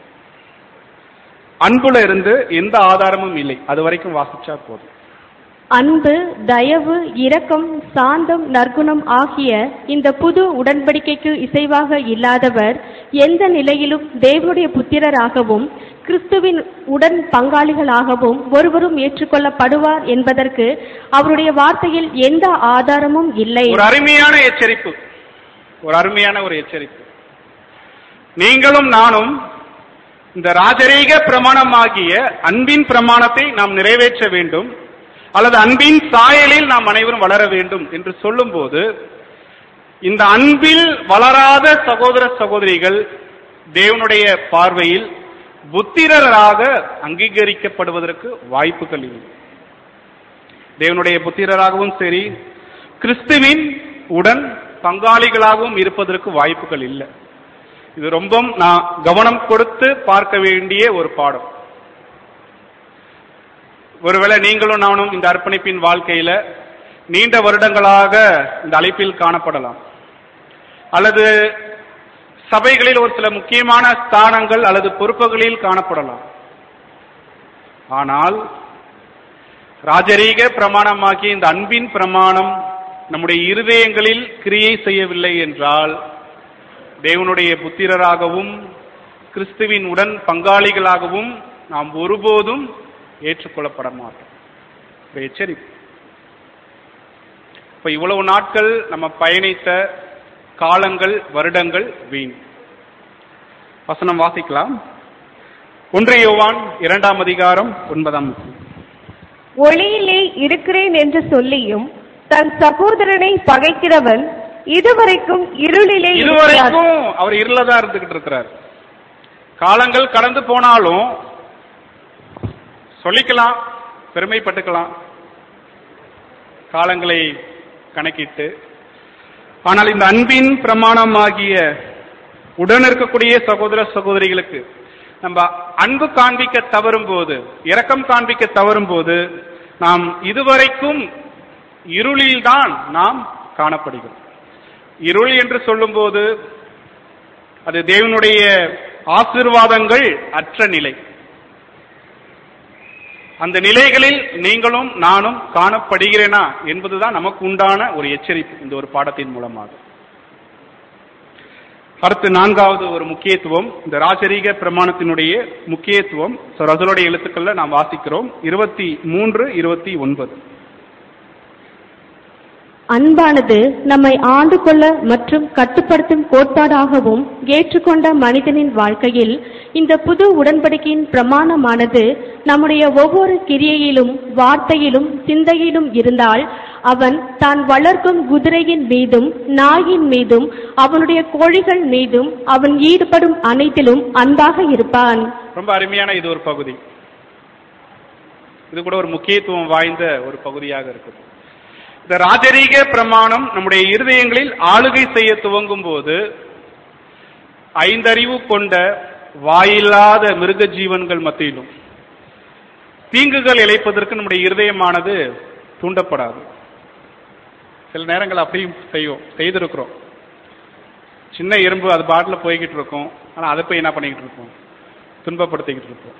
அன்புல இருந்து எந்த ஆதாரமும் இல்லை அது வரைக்கும் வாசிச்சா போதும் அன்பு தயவு இரக்கம் சாந்தம் நற்குணம் ஆகிய இந்த புது உடன்படிக்கைக்கு இசைவாக இல்லாதவர் எந்த நிலையிலும் தேவனுடைய புத்திரராகவும் கிறிஸ்துவின் உடன் பங்காளிகளாகவும் ஒருவரும் ஏற்றுக்கொள்ளப்படுவார் என்பதற்கு அவருடைய வார்த்தையில் எந்த ஆதாரமும் இல்லை ஒரு அருமையான எச்சரிப்பு ஒரு அருமையான ஒரு எச்சரிப்பு நீங்களும் நானும் இந்த ராஜரீக பிரமாணமாகிய அன்பின் பிரமாணத்தை நாம் நிறைவேற்ற வேண்டும் அல்லது அன்பின் சாயலில் நாம் அனைவரும் வளர வேண்டும் என்று சொல்லும்போது இந்த அன்பில் வளராத சகோதர சகோதரிகள் தேவனுடைய பார்வையில் புத்திரராக அங்கீகரிக்கப்படுவதற்கு வாய்ப்புகள் இல்லை தேவனுடைய புத்திரராகவும் சரி கிறிஸ்துவின் உடன் பங்காளிகளாகவும் இருப்பதற்கு வாய்ப்புகள் இல்லை இது ரொம்ப நான் கவனம் கொடுத்து பார்க்க வேண்டிய ஒரு பாடம் ஒருவேளை நீங்களும் நானும் இந்த அர்ப்பணிப்பின் வாழ்க்கையில நீண்ட வருடங்களாக இந்த அழைப்பில் காணப்படலாம் அல்லது சபைகளில் ஒரு சில முக்கியமான ஸ்தானங்கள் அல்லது பொறுப்புகளில் காணப்படலாம் ஆனால் ராஜரீக பிரமாணமாகிய இந்த அன்பின் பிரமாணம் நம்முடைய இருதயங்களில் கிரியை செய்யவில்லை என்றால் தேவனுடைய புத்திரராகவும் கிறிஸ்துவின் உடன் பங்காளிகளாகவும் நாம் ஒருபோதும் ஏற்றுக்கொள்ளப்பட மாட்டோம் ஒரு எச்சரிப்பு இப்ப இவ்வளவு நாட்கள் நம்ம பயணித்த காலங்கள் வருடங்கள் வீண் வசனம் வாசிக்கலாம் ஒன்றை யோவான் இரண்டாம் அதிகாரம் ஒன்பதாம் வசனம். ஒளியிலே இருக்கிறேன் என்று சொல்லியும் தன் சகோதரனை பகைக்கிறவன் இதுவரைக்கும் இருளிலே இருக்கிறான். இதுவரைக்கும் அவர் இருளதா இருந்துகிட்டு இருக்கிறார் காலங்கள் கடந்து போனாலும் சொல்லிக்கலாம் பெருமைப்பட்டுக்கலாம் காலங்களை கணக்கிட்டு ஆனால் இந்த அன்பின் பிரமாணமாகிய உடன் இருக்கக்கூடிய சகோதர சகோதரிகளுக்கு நம்ம அன்பு காண்பிக்க தவறும் போது இரக்கம் காண்பிக்க தவறும் போது நாம் இதுவரைக்கும் இருளில்தான் நாம் காணப்படுகிறோம் இருள் என்று சொல்லும்போது அது தேவனுடைய ஆசீர்வாதங்கள் அற்ற நிலை அந்த நிலைகளில் நீங்களும் நானும் காணப்படுகிறேனா என்பதுதான் நமக்கு உண்டான ஒரு எச்சரிப்பு இந்த ஒரு பாடத்தின் மூலமாக அடுத்து நான்காவது ஒரு முக்கியத்துவம் இந்த ராஜரீக பிரமாணத்தினுடைய முக்கியத்துவம் So, ரசலுடைய எழுத்துக்கள்ல நாம் வாசிக்கிறோம் இருபத்தி மூன்று இருபத்தி ஒன்பது அன்பானது நம்மை ஆண்டு கொள்ள மற்றும் கட்டுப்படுத்தும் கோட்பாடாகவும் ஏற்றுக்கொண்ட மனிதனின் வாழ்க்கையில் இந்த புது உடன்படிக்கையின் பிரமாணமானது நம்முடைய ஒவ்வொரு கிரியையிலும் வார்த்தையிலும் சிந்தையிலும் இருந்தால் அவன் தான் வளர்க்கும் குதிரையின் மீதும் நாயின் மீதும் அவனுடைய கோழிகள் மீதும் அவன் ஈடுபடும் அனைத்திலும் அன்பாக இருப்பான் ரொம்ப அருமையான இது ஒரு பகுதி இது கூட ஒரு முக்கியத்துவம் வாய்ந்த ஒரு பகுதியாக இருக்குது இந்த ராஜரீக பிரமாணம் நம்முடைய இருதயங்களில் ஆளுகை செய்ய துவங்கும் போது ஐந்தறிவு கொண்ட வாயில்லாத மிருக ஜீவன்கள் மத்தியிலும் தீங்குகள் இழைப்பதற்கு நம்முடைய இருதயமானது தூண்டப்படாது சில நேரங்கள் அப்படியும் செய்யும் செய்திருக்கிறோம் சின்ன எறும்பு அது பாட்டில் போய்கிட்டு இருக்கும் ஆனா அதை போய் என்ன பண்ணிக்கிட்டு இருப்போம் துன்பப்படுத்திக்கிட்டு இருப்போம்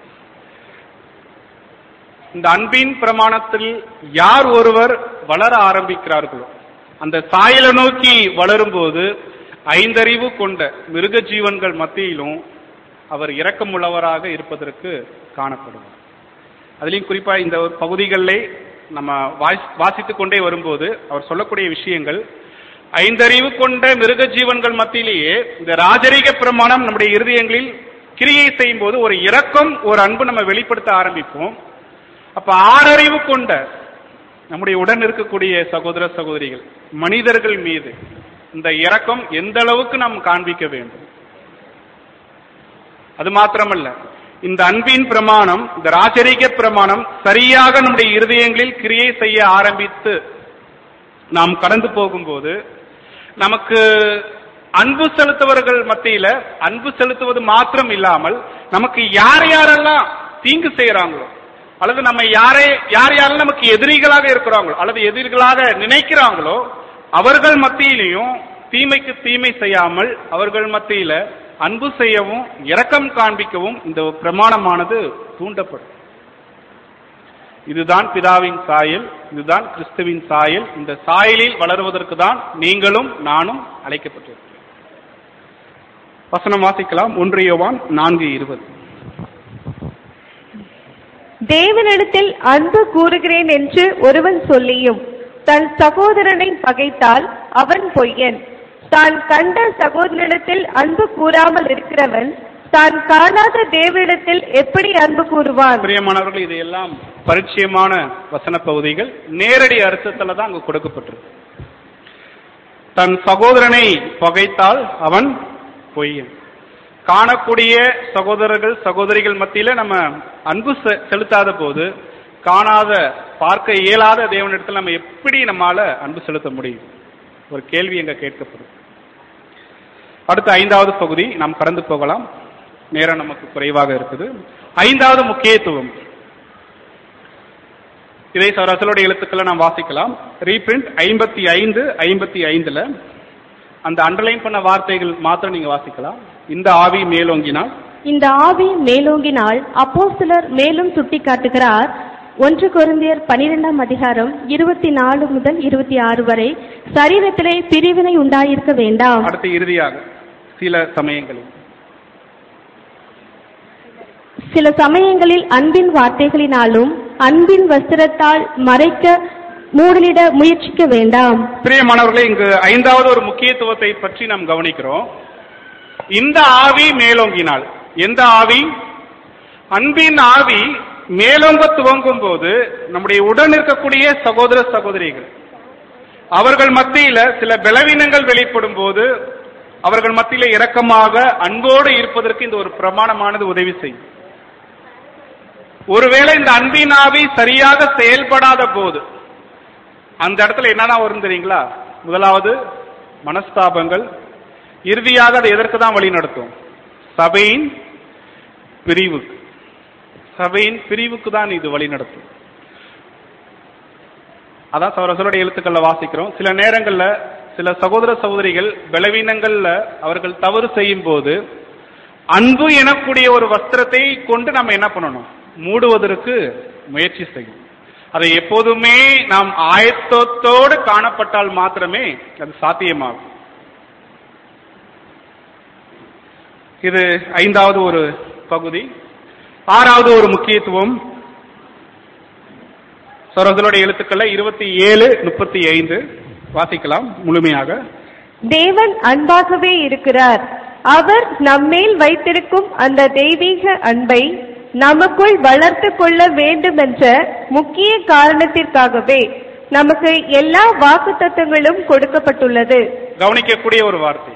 இந்த அன்பின் பிரமாணத்தில் யார் ஒருவர் வளர ஆரம்பிக்கிறார்களோ அந்த சாயலை நோக்கி வளரும்போது ஐந்தறிவு கொண்ட மிருக ஜீவன்கள் மத்தியிலும் அவர் இரக்கமுள்ளவராக இருப்பதற்கு காணப்படுவார் அதுலேயும் குறிப்பா இந்த ஒரு பகுதிகளிலே நம்ம வாசி- வாசித்துக் கொண்டே வரும்போது அவர் சொல்லக்கூடிய விஷயங்கள் ஐந்தறிவு கொண்ட மிருக ஜீவன்கள் மத்தியிலேயே இந்த ராஜரீக பிரமாணம் நம்முடைய இருதயங்களில் கிரியை செய்யும் போது ஒரு இரக்கம் ஒரு அன்பு நம்ம வெளிப்படுத்த ஆரம்பிப்போம் அப்ப ஆறறிவு கொண்ட நம்முடைய உடன் இருக்கக்கூடிய சகோதர சகோதரிகள் மனிதர்கள் மீது இந்த இரக்கம் எந்த அளவுக்கு நாம் காண்பிக்க வேண்டும் அது மாத்திரமல்ல இந்த அன்பின் பிரமாணம் இந்த ராஜரீக பிரமாணம் சரியாக நம்முடைய இருதயங்களில் கிரியை செய்ய ஆரம்பித்து நாம் கடந்து போகும்போது நமக்கு அன்பு செலுத்துவர்கள் மத்தியில அன்பு செலுத்துவது மாத்திரம் இல்லாமல் நமக்கு யார் யாரெல்லாம் தீங்கு செய்யறாங்களோ அல்லது நம்ம யாரை யார் யாரெல்லாம் நமக்கு எதிரிகளாக இருக்கிறாங்களோ அல்லது எதிரிகளாக நினைக்கிறாங்களோ அவர்கள் மத்தியிலையும் தீமைக்கு தீமை செய்யாமல் அவர்கள் மத்தியில அன்பு செய்யவும் இரக்கம் காண்பிக்கவும் இந்த பிரமாணமானது தூண்டப்படும் இதுதான் பிதாவின் சாயல் இதுதான் கிறிஸ்துவின் சாயல் இந்த சாயலில் வளருவதற்கு தான் நீங்களும் நானும் அழைக்கப்பட்டிருக்கிறோம் வசனம் வாசிக்கலாம் ஒன்று யோவான் நான்கு இருபது தேவனிடத்தில் அன்பு கூறுகிறேன் என்று ஒருவன் சொல்லியும் தன் சகோதரனை பகைத்தால் அவன் பொய்யன் தான் கண்ட சகோதரனிடத்தில் அன்பு கூறாமல் இருக்கிறவன் தான் காணாத தேவனிடத்தில் எப்படி அன்பு கூறுவான் பிரியமானவர்கள் இது எல்லாம் பரிச்சயமான வசன பகுதிகள் நேரடி அர்த்தத்துல தான் அங்கு கொடுக்கப்பட்டிருக்கு தன் சகோதரனை பகைத்தால் அவன் பொய்யன் காணக்கூடிய சகோதரர்கள் சகோதரிகள் மத்தியில நம்ம அன்பு செ- செலுத்தாத போது காணாத பார்க்க இயலாத தேவனிடத்தில் நம்ம எப்படி நம்மால அன்பு செலுத்த முடியும் ஒரு கேள்வி எங்க கேட்கப்படும் அடுத்த ஐந்தாவது பகுதி நாம் கடந்து போகலாம் நேரம் நமக்கு குறைவாக இருக்குது ஐந்தாவது முக்கியத்துவம் இதை ரசலுடைய எழுத்துக்களை நாம் வாசிக்கலாம் ரீபிரிண்ட் ஐம்பத்தி ஐந்து ஐம்பத்தி ஐந்துல அந்த அண்டர்லைன் பண்ண வார்த்தைகள் மாத்திரம் நீங்க வாசிக்கலாம் இந்த ஆவி மேலோங்கினால் இந்த ஆவி மேலோங்கினால் அப்போஸ்தலர் மேலும் சுட்டிக்காட்டுகிறார் ஒன்று கொரிந்தியர் பனிரெண்டாம் அதிகாரம் இருபத்தி நாலு முதல் இருபத்தி ஆறு வரை சரீரத்திலே பிரிவினை உண்டாயிருக்க வேண்டாம் அடுத்து இறுதியாக சில சமயங்களில் சில சமயங்களில் அன்பின் வார்த்தைகளினாலும் அன்பின் வஸ்திரத்தால் மறைக்க மூடலிட முயற்சிக்க வேண்டாம் பிரியமானவர்களே இங்கு ஐந்தாவது ஒரு முக்கியத்துவத்தை பற்றி நாம் கவனிக்கிறோம் இந்த ஆவி மேலோங்கினால் எந்த ஆவி அன்பின் ஆவி மேலோங்க துவங்கும் போது நம்முடைய உடன் இருக்கக்கூடிய சகோதர சகோதரிகள் அவர்கள் மத்தியில சில பலவீனங்கள் வெளிப்படும் போது அவர்கள் மத்தியில இரக்கமாக அன்போடு இருப்பதற்கு இந்த ஒரு பிரமாணமானது உதவி செய்யும் ஒருவேளை இந்த அன்பின் ஆவி சரியாக செயல்படாத போது அந்த இடத்துல என்னதான் வரும் தெரியுங்களா முதலாவது மனஸ்தாபங்கள் இறுதியாக அது எதற்கு தான் வழி நடத்தும் சபையின் பிரிவுக்கு சபையின் பிரிவுக்கு தான் இது வழி நடத்தும் அதான் சகோதரர்களுடைய எழுத்துக்கள்ல வாசிக்கிறோம் சில நேரங்கள்ல சில சகோதர சகோதரிகள் பலவீனங்கள்ல அவர்கள் தவறு செய்யும் போது அன்பு எனக்கூடிய ஒரு வஸ்திரத்தை கொண்டு நம்ம என்ன பண்ணணும் மூடுவதற்கு முயற்சி செய்யும் அதை எப்போதுமே நாம் ஆயத்தத்தோடு காணப்பட்டால் மாத்திரமே அது சாத்தியமாகும் இது ஐந்தாவது ஒரு பகுதி ஆறாவது ஒரு முக்கியத்துவம் சரோதருடைய எழுத்துக்களை இருபத்தி ஏழு முப்பத்தி ஐந்து வாசிக்கலாம் முழுமையாக தேவன் அன்பாகவே இருக்கிறார் அவர் நம்மேல் வைத்திருக்கும் அந்த தெய்வீக அன்பை நமக்குள் வளர்த்து கொள்ள வேண்டுமென்ற முக்கிய காரணத்திற்காகவே நமக்கு எல்லா வாக்குத்தத்தங்களும் கொடுக்கப்பட்டுள்ளது கவனிக்கக்கூடிய ஒரு வார்த்தை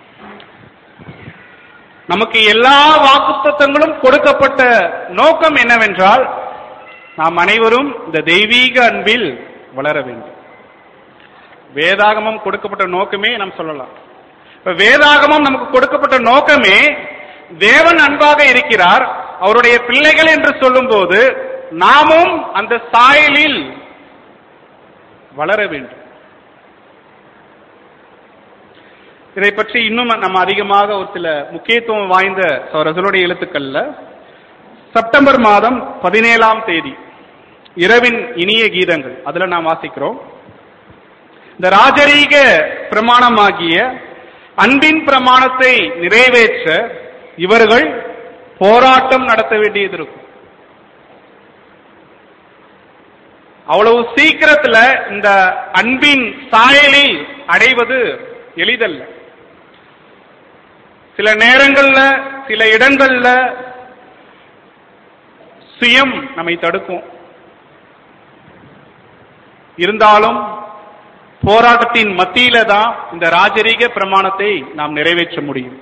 நமக்கு எல்லா வாக்குத்தத்தங்களும் கொடுக்கப்பட்ட நோக்கம் என்னவென்றால் நாம் அனைவரும் இந்த தெய்வீக அன்பில் வளர வேண்டும் வேதாகமம் கொடுக்கப்பட்ட நோக்கமே நாம் சொல்லலாம் இப்ப வேதாகமம் நமக்கு கொடுக்கப்பட்ட நோக்கமே தேவன் அன்பாக இருக்கிறார் அவருடைய பிள்ளைகள் என்று சொல்லும்போது நாமும் அந்த சாயலில் வளர வேண்டும் இதை பற்றி இன்னும் நம்ம அதிகமாக ஒரு சில முக்கியத்துவம் வாய்ந்த ரசலுடைய எழுத்துக்கள்ல செப்டம்பர் மாதம் பதினேழாம் தேதி இரவின் இனிய கீதங்கள் அதுல நாம் வாசிக்கிறோம் இந்த ராஜரீக பிரமாணமாகிய அன்பின் பிரமாணத்தை நிறைவேற்ற இவர்கள் போராட்டம் நடத்த வேண்டியது இருக்கும் அவ்வளவு சீக்கிரத்துல இந்த அன்பின் சாயலில் அடைவது எளிதல்ல சில நேரங்கள்ல சில இடங்கள்ல சுயம் நம்மை தடுக்கும் இருந்தாலும் போராட்டத்தின் மத்தியில தான் இந்த ராஜரீக பிரமாணத்தை நாம் நிறைவேற்ற முடியும்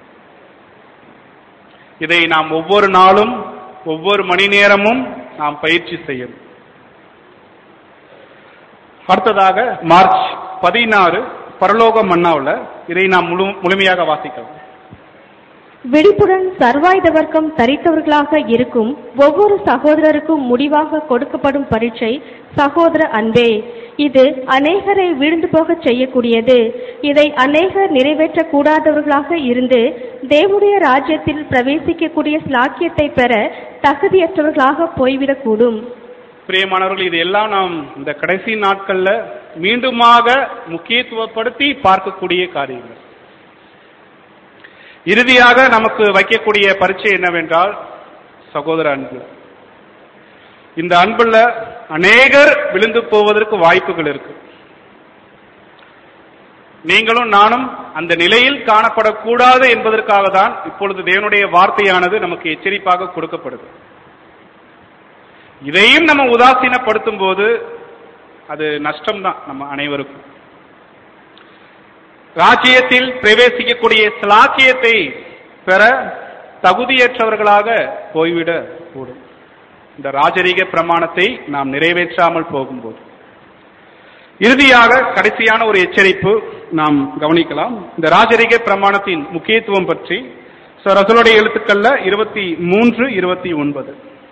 இதை நாம் ஒவ்வொரு நாளும் ஒவ்வொரு மணி நேரமும் நாம் பயிற்சி செய்யணும் அடுத்ததாக மார்ச் பதினாறு பரலோக மன்னாவில் இதை நாம் முழு முழுமையாக வாசிக்கலாம் விழிப்புடன் சர்வாயுத வர்க்கம் தரித்தவர்களாக இருக்கும் ஒவ்வொரு சகோதரருக்கும் முடிவாக கொடுக்கப்படும் பரீட்சை சகோதர அன்பே இது அநேகரை விழுந்து போகச் செய்யக்கூடியது இதை அநேகர் நிறைவேற்றக் கூடாதவர்களாக இருந்து தேவனுடைய ராஜ்யத்தில் பிரவேசிக்கக்கூடிய ஸ்லாக்கியத்தை பெற தகுதியற்றவர்களாக போய்விடக்கூடும் பிரியமானவர்கள் இது எல்லாம் நாம் இந்த கடைசி நாட்கள்ல மீண்டுமாக முக்கியத்துவப்படுத்தி பார்க்கக்கூடிய காரியங்கள் இறுதியாக நமக்கு வைக்கக்கூடிய பரீட்சை என்னவென்றால் சகோதர அன்பு இந்த அன்புல அநேகர் விழுந்து போவதற்கு வாய்ப்புகள் இருக்கு நீங்களும் நானும் அந்த நிலையில் காணப்படக்கூடாது என்பதற்காக தான் இப்பொழுது தேவனுடைய வார்த்தையானது நமக்கு எச்சரிப்பாக கொடுக்கப்படுது இதையும் நம்ம உதாசீனப்படுத்தும் போது அது நஷ்டம்தான் நம்ம அனைவருக்கும் ராஜ்யத்தில் பிரவேசிக்கக்கூடிய சிலாக்கியத்தை பெற தகுதியற்றவர்களாக போய்விட கூடும் இந்த ராஜரீக பிரமாணத்தை நாம் நிறைவேற்றாமல் போகும்போது இறுதியாக கடைசியான ஒரு எச்சரிப்பு நாம் கவனிக்கலாம் இந்த ராஜரீக பிரமாணத்தின் முக்கியத்துவம் பற்றி So, ரசூலுடைய எழுத்துக்கள்ல இருபத்தி மூன்று இருபத்தி ஒன்பது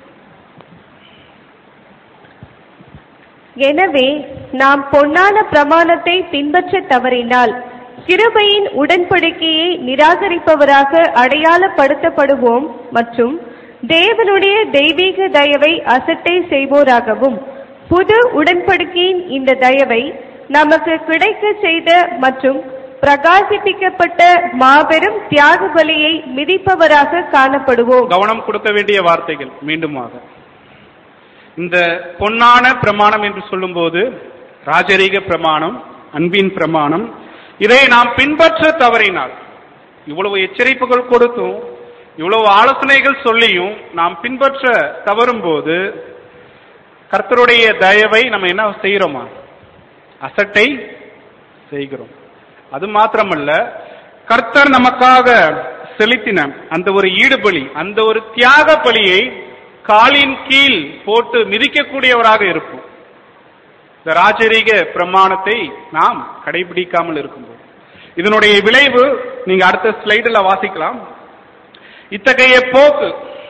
எனவே நாம் பொன்னான பிரமாணத்தை பின்பற்றத் தவறினால் கிருபையின் உடன்படிக்கையை நிராகரிப்பவராக அடையாளப்படுத்தப்படுவோம் மற்றும் தேவனுடைய தெய்வீக தயவை அசட்டை செய்வோராகவும் புது உடன்படிக்கையின் இந்த தயவை நமக்கு கிடைக்க செய்த மற்றும் பிரகாசிப்பிக்கப்பட்ட மாபெரும் தியாக பலியை மிதிப்பவராக காணப்படுவோம் கவனம் கொடுக்க வேண்டிய வார்த்தைகள் மீண்டுமாக இந்த பொன்னான பிரமாணம் என்று சொல்லும்போது ராஜரீக பிரமாணம் அன்பின் பிரமாணம் இதை நாம் பின்பற்ற தவறினால் இவ்வளவு எச்சரிப்புகள் கொடுத்தும் இவ்வளவு ஆலோசனைகள் சொல்லியும் நாம் பின்பற்ற தவறும் போது கர்த்தருடைய தயவை நம்ம என்ன செய்கிறோமா அசட்டை செய்கிறோம் அது மாத்திரமல்ல கர்த்தர் நமக்காக செலுத்தின அந்த ஒரு ஈடுபலி அந்த ஒரு தியாக பலியை காலின் கீழ் போட்டு மிதிக்கக்கூடியவராக இருப்போம் இந்த ராஜரீக பிரமாணத்தை நாம் கடைபிடிக்காமல் இருக்கும்போது இதனுடைய விளைவு நீங்க அடுத்த ஸ்லைடில் வாசிக்கலாம் இத்தகைய போக்கு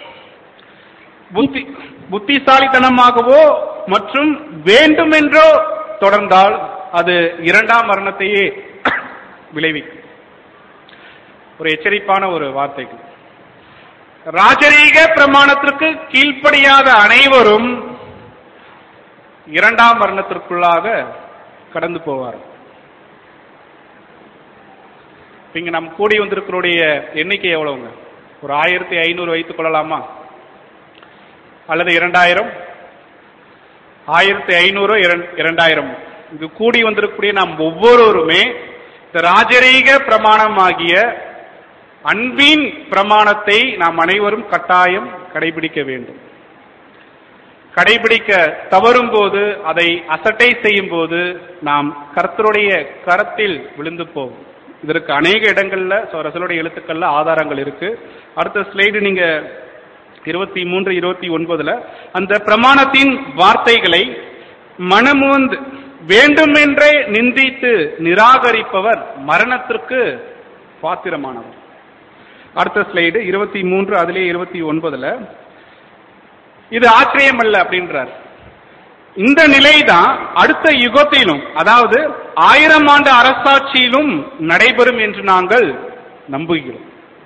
புத்தி புத்திசாலித்தனமாகவோ மற்றும் வேண்டுமென்றோ தொடர்ந்தால் அது இரண்டாம் மரணத்தையே விளைவிக்கும் ஒரு எச்சரிப்பான ஒரு வார்த்தைகள் ராஜரீக பிரமாணத்திற்கு கீழ்ப்படியாத அனைவரும் இரண்டாம் மரணத்திற்குள்ளாக கடந்து போவார் இங்க நம் கூடி வந்திருக்கிறோடைய எண்ணிக்கை எவ்வளவுங்க ஒரு ஆயிரத்தி ஐநூறு வைத்துக் கொள்ளலாமா அல்லது இரண்டாயிரம் ஆயிரத்தி ஐநூறு இரண்டாயிரம் இங்கு கூடி வந்திருக்கக்கூடிய நாம் ஒவ்வொருவருமே இந்த ராஜரீக பிரமாணமாகிய அன்பின் பிரமாணத்தை நாம் அனைவரும் கட்டாயம் கடைபிடிக்க வேண்டும் கடைபிடிக்க தவறும் போது அதை அசட்டை செய்யும் போது நாம் கர்த்தருடைய கரத்தில் விழுந்து போவோம் இதற்கு அநேக இடங்கள்ல ரசலுடைய எழுத்துக்கள்ல ஆதாரங்கள் இருக்கு அடுத்த ஸ்லைடு நீங்க இருபத்தி மூன்று இருபத்தி ஒன்பதுல அந்த பிரமாணத்தின் வார்த்தைகளை மனமுந்து வேண்டுமென்றே நிந்தித்து நிராகரிப்பவர் மரணத்திற்கு பாத்திரமானவர் அடுத்த ஸ்லைடு இருபத்தி மூன்று அதிலே இருபத்தி ஒன்பதுல இது ஆச்சரியம் அல்ல அப்படின்றார் இந்த நிலைதான் அடுத்த யுகத்திலும் அதாவது ஆயிரம் ஆண்டு அரசாட்சியிலும் நடைபெறும் என்று நாங்கள் நம்புகிறோம்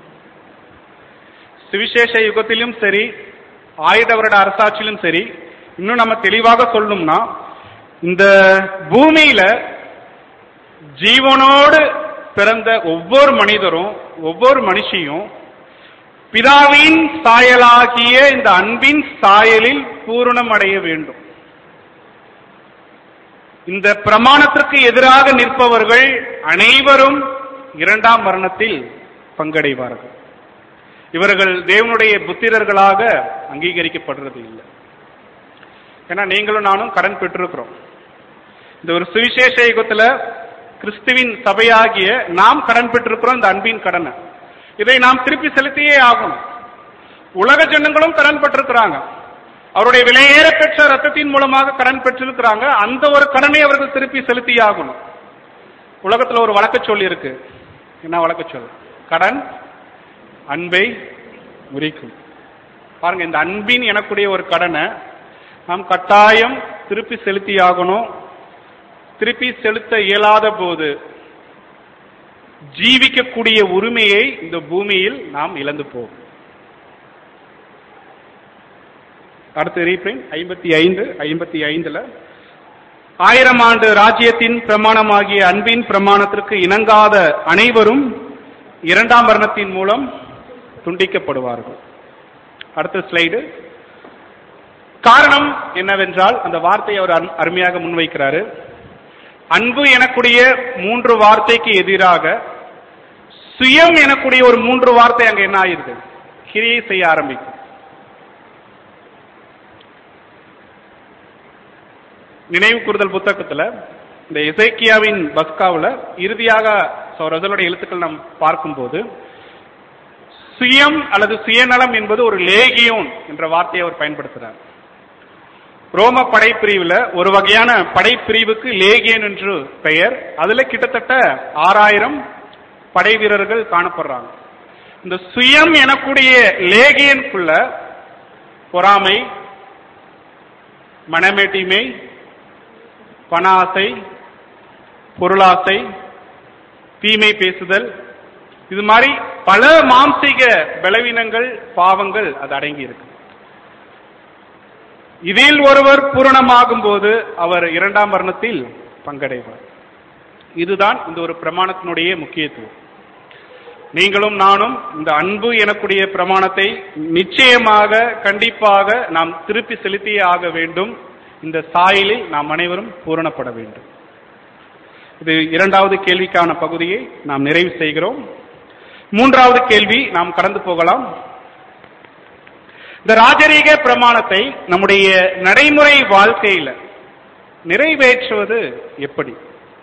சுவிசேஷ யுகத்திலும் சரி ஆயிர வருட அரசாட்சியிலும் சரி இன்னும் நம்ம தெளிவாக சொல்லணும்னா இந்த பூமியில ஜீவனோடு பிறந்த ஒவ்வொரு மனிதரும் ஒவ்வொரு மனுஷியும் பிதாவின் சாயலாகிய இந்த அன்பின் சாயலில் பூரணம் அடைய வேண்டும் இந்த பிரமாணத்திற்கு எதிராக நிற்பவர்கள் அனைவரும் இரண்டாம் மரணத்தில் பங்கடைவார்கள் இவர்கள் தேவனுடைய புத்திரர்களாக அங்கீகரிக்கப்படுறது இல்லை ஏன்னா நீங்களும் நானும் கடன் பெற்றிருக்கிறோம் இந்த ஒரு சுவிசேஷ யுகத்துல கிறிஸ்துவின் சபையாகிய நாம் கடன் பெற்றிருக்கிறோம் இந்த அன்பின் கடனை இதை நாம் திருப்பி செலுத்தியே ஆகும் உலக ஜனங்களும் கடன் பெற்றிருக்கிறாங்க அவருடைய விலையேற பெற்ற ரத்தத்தின் மூலமாக கடன் பெற்றிருக்கிறாங்க அந்த ஒரு கடனை அவர்கள் திருப்பி செலுத்தி ஆகணும் உலகத்துல ஒரு வழக்க சொல் இருக்கு என்ன வழக்க சொல் கடன் அன்பை முறிக்கும் பாருங்க இந்த அன்பின் எனக்குடைய ஒரு கடனை நாம் கட்டாயம் திருப்பி செலுத்தி ஆகணும் திருப்பி செலுத்த இயலாத போது ஜீவிக்கக்கூடிய உரிமையை இந்த பூமியில் நாம் இழந்து போவோம் அடுத்து ரீப்ரிண்ட் ஐம்பத்தி ஐந்து ஐம்பத்தி ஐந்துல ஆயிரம் ஆண்டு ராஜ்யத்தின் பிரமாணமாகிய அன்பின் பிரமாணத்திற்கு இணங்காத அனைவரும் இரண்டாம் மரணத்தின் மூலம் துண்டிக்கப்படுவார்கள் அடுத்த ஸ்லைடு காரணம் என்னவென்றால் அந்த வார்த்தையை அவர் அரு- அருமையாக முன்வைக்கிறாரு அன்பு எனக்கூடிய மூன்று வார்த்தைக்கு எதிராக சுயம் எனக்கூடிய ஒரு மூன்று வார்த்தை அங்க என்ன ஆயிருது கிரியை செய்ய ஆரம்பிக்கும் நினைவு கூறுதல் புத்தகத்துல இந்த இசைக்கியாவின் பஸ்காவுல இறுதியாக ரசலுடைய எழுத்துக்கள் நாம் பார்க்கும்போது சுயம் அல்லது சுயநலம் என்பது ஒரு லேகியோன் என்ற வார்த்தையை அவர் பயன்படுத்துறார் ரோம படைப்பிரிவுல ஒரு வகையான படைப்பிரிவுக்கு லேகியன் என்று பெயர் அதுல கிட்டத்தட்ட ஆறாயிரம் படை வீரர்கள் காணப்படுறாங்க இந்த சுயம் எனக்கூடிய லேகியனுக்குள்ள பொறாமை மனமேட்டிமை பண ஆசை பொருளாசை தீமை பேசுதல் இது மாதிரி பல மாம்சீக பலவீனங்கள் பாவங்கள் அது அடங்கி இருக்கு இதில் ஒருவர் பூரணமாகும் போது அவர் இரண்டாம் வர்ணத்தில் பங்கடைவார் இதுதான் இந்த ஒரு பிரமாணத்தினுடைய முக்கியத்துவம் நீங்களும் நானும் இந்த அன்பு எனக்கூடிய பிரமாணத்தை நிச்சயமாக கண்டிப்பாக நாம் திருப்பி செலுத்தியே ஆக வேண்டும் இந்த சாயலில் நாம் அனைவரும் பூரணப்பட வேண்டும் இது இரண்டாவது கேள்விக்கான பகுதியை நாம் நிறைவு செய்கிறோம் மூன்றாவது கேள்வி நாம் கடந்து போகலாம் இந்த ராஜரீக பிரமாணத்தை நம்முடைய நடைமுறை வாழ்க்கையில நிறைவேற்றுவது எப்படி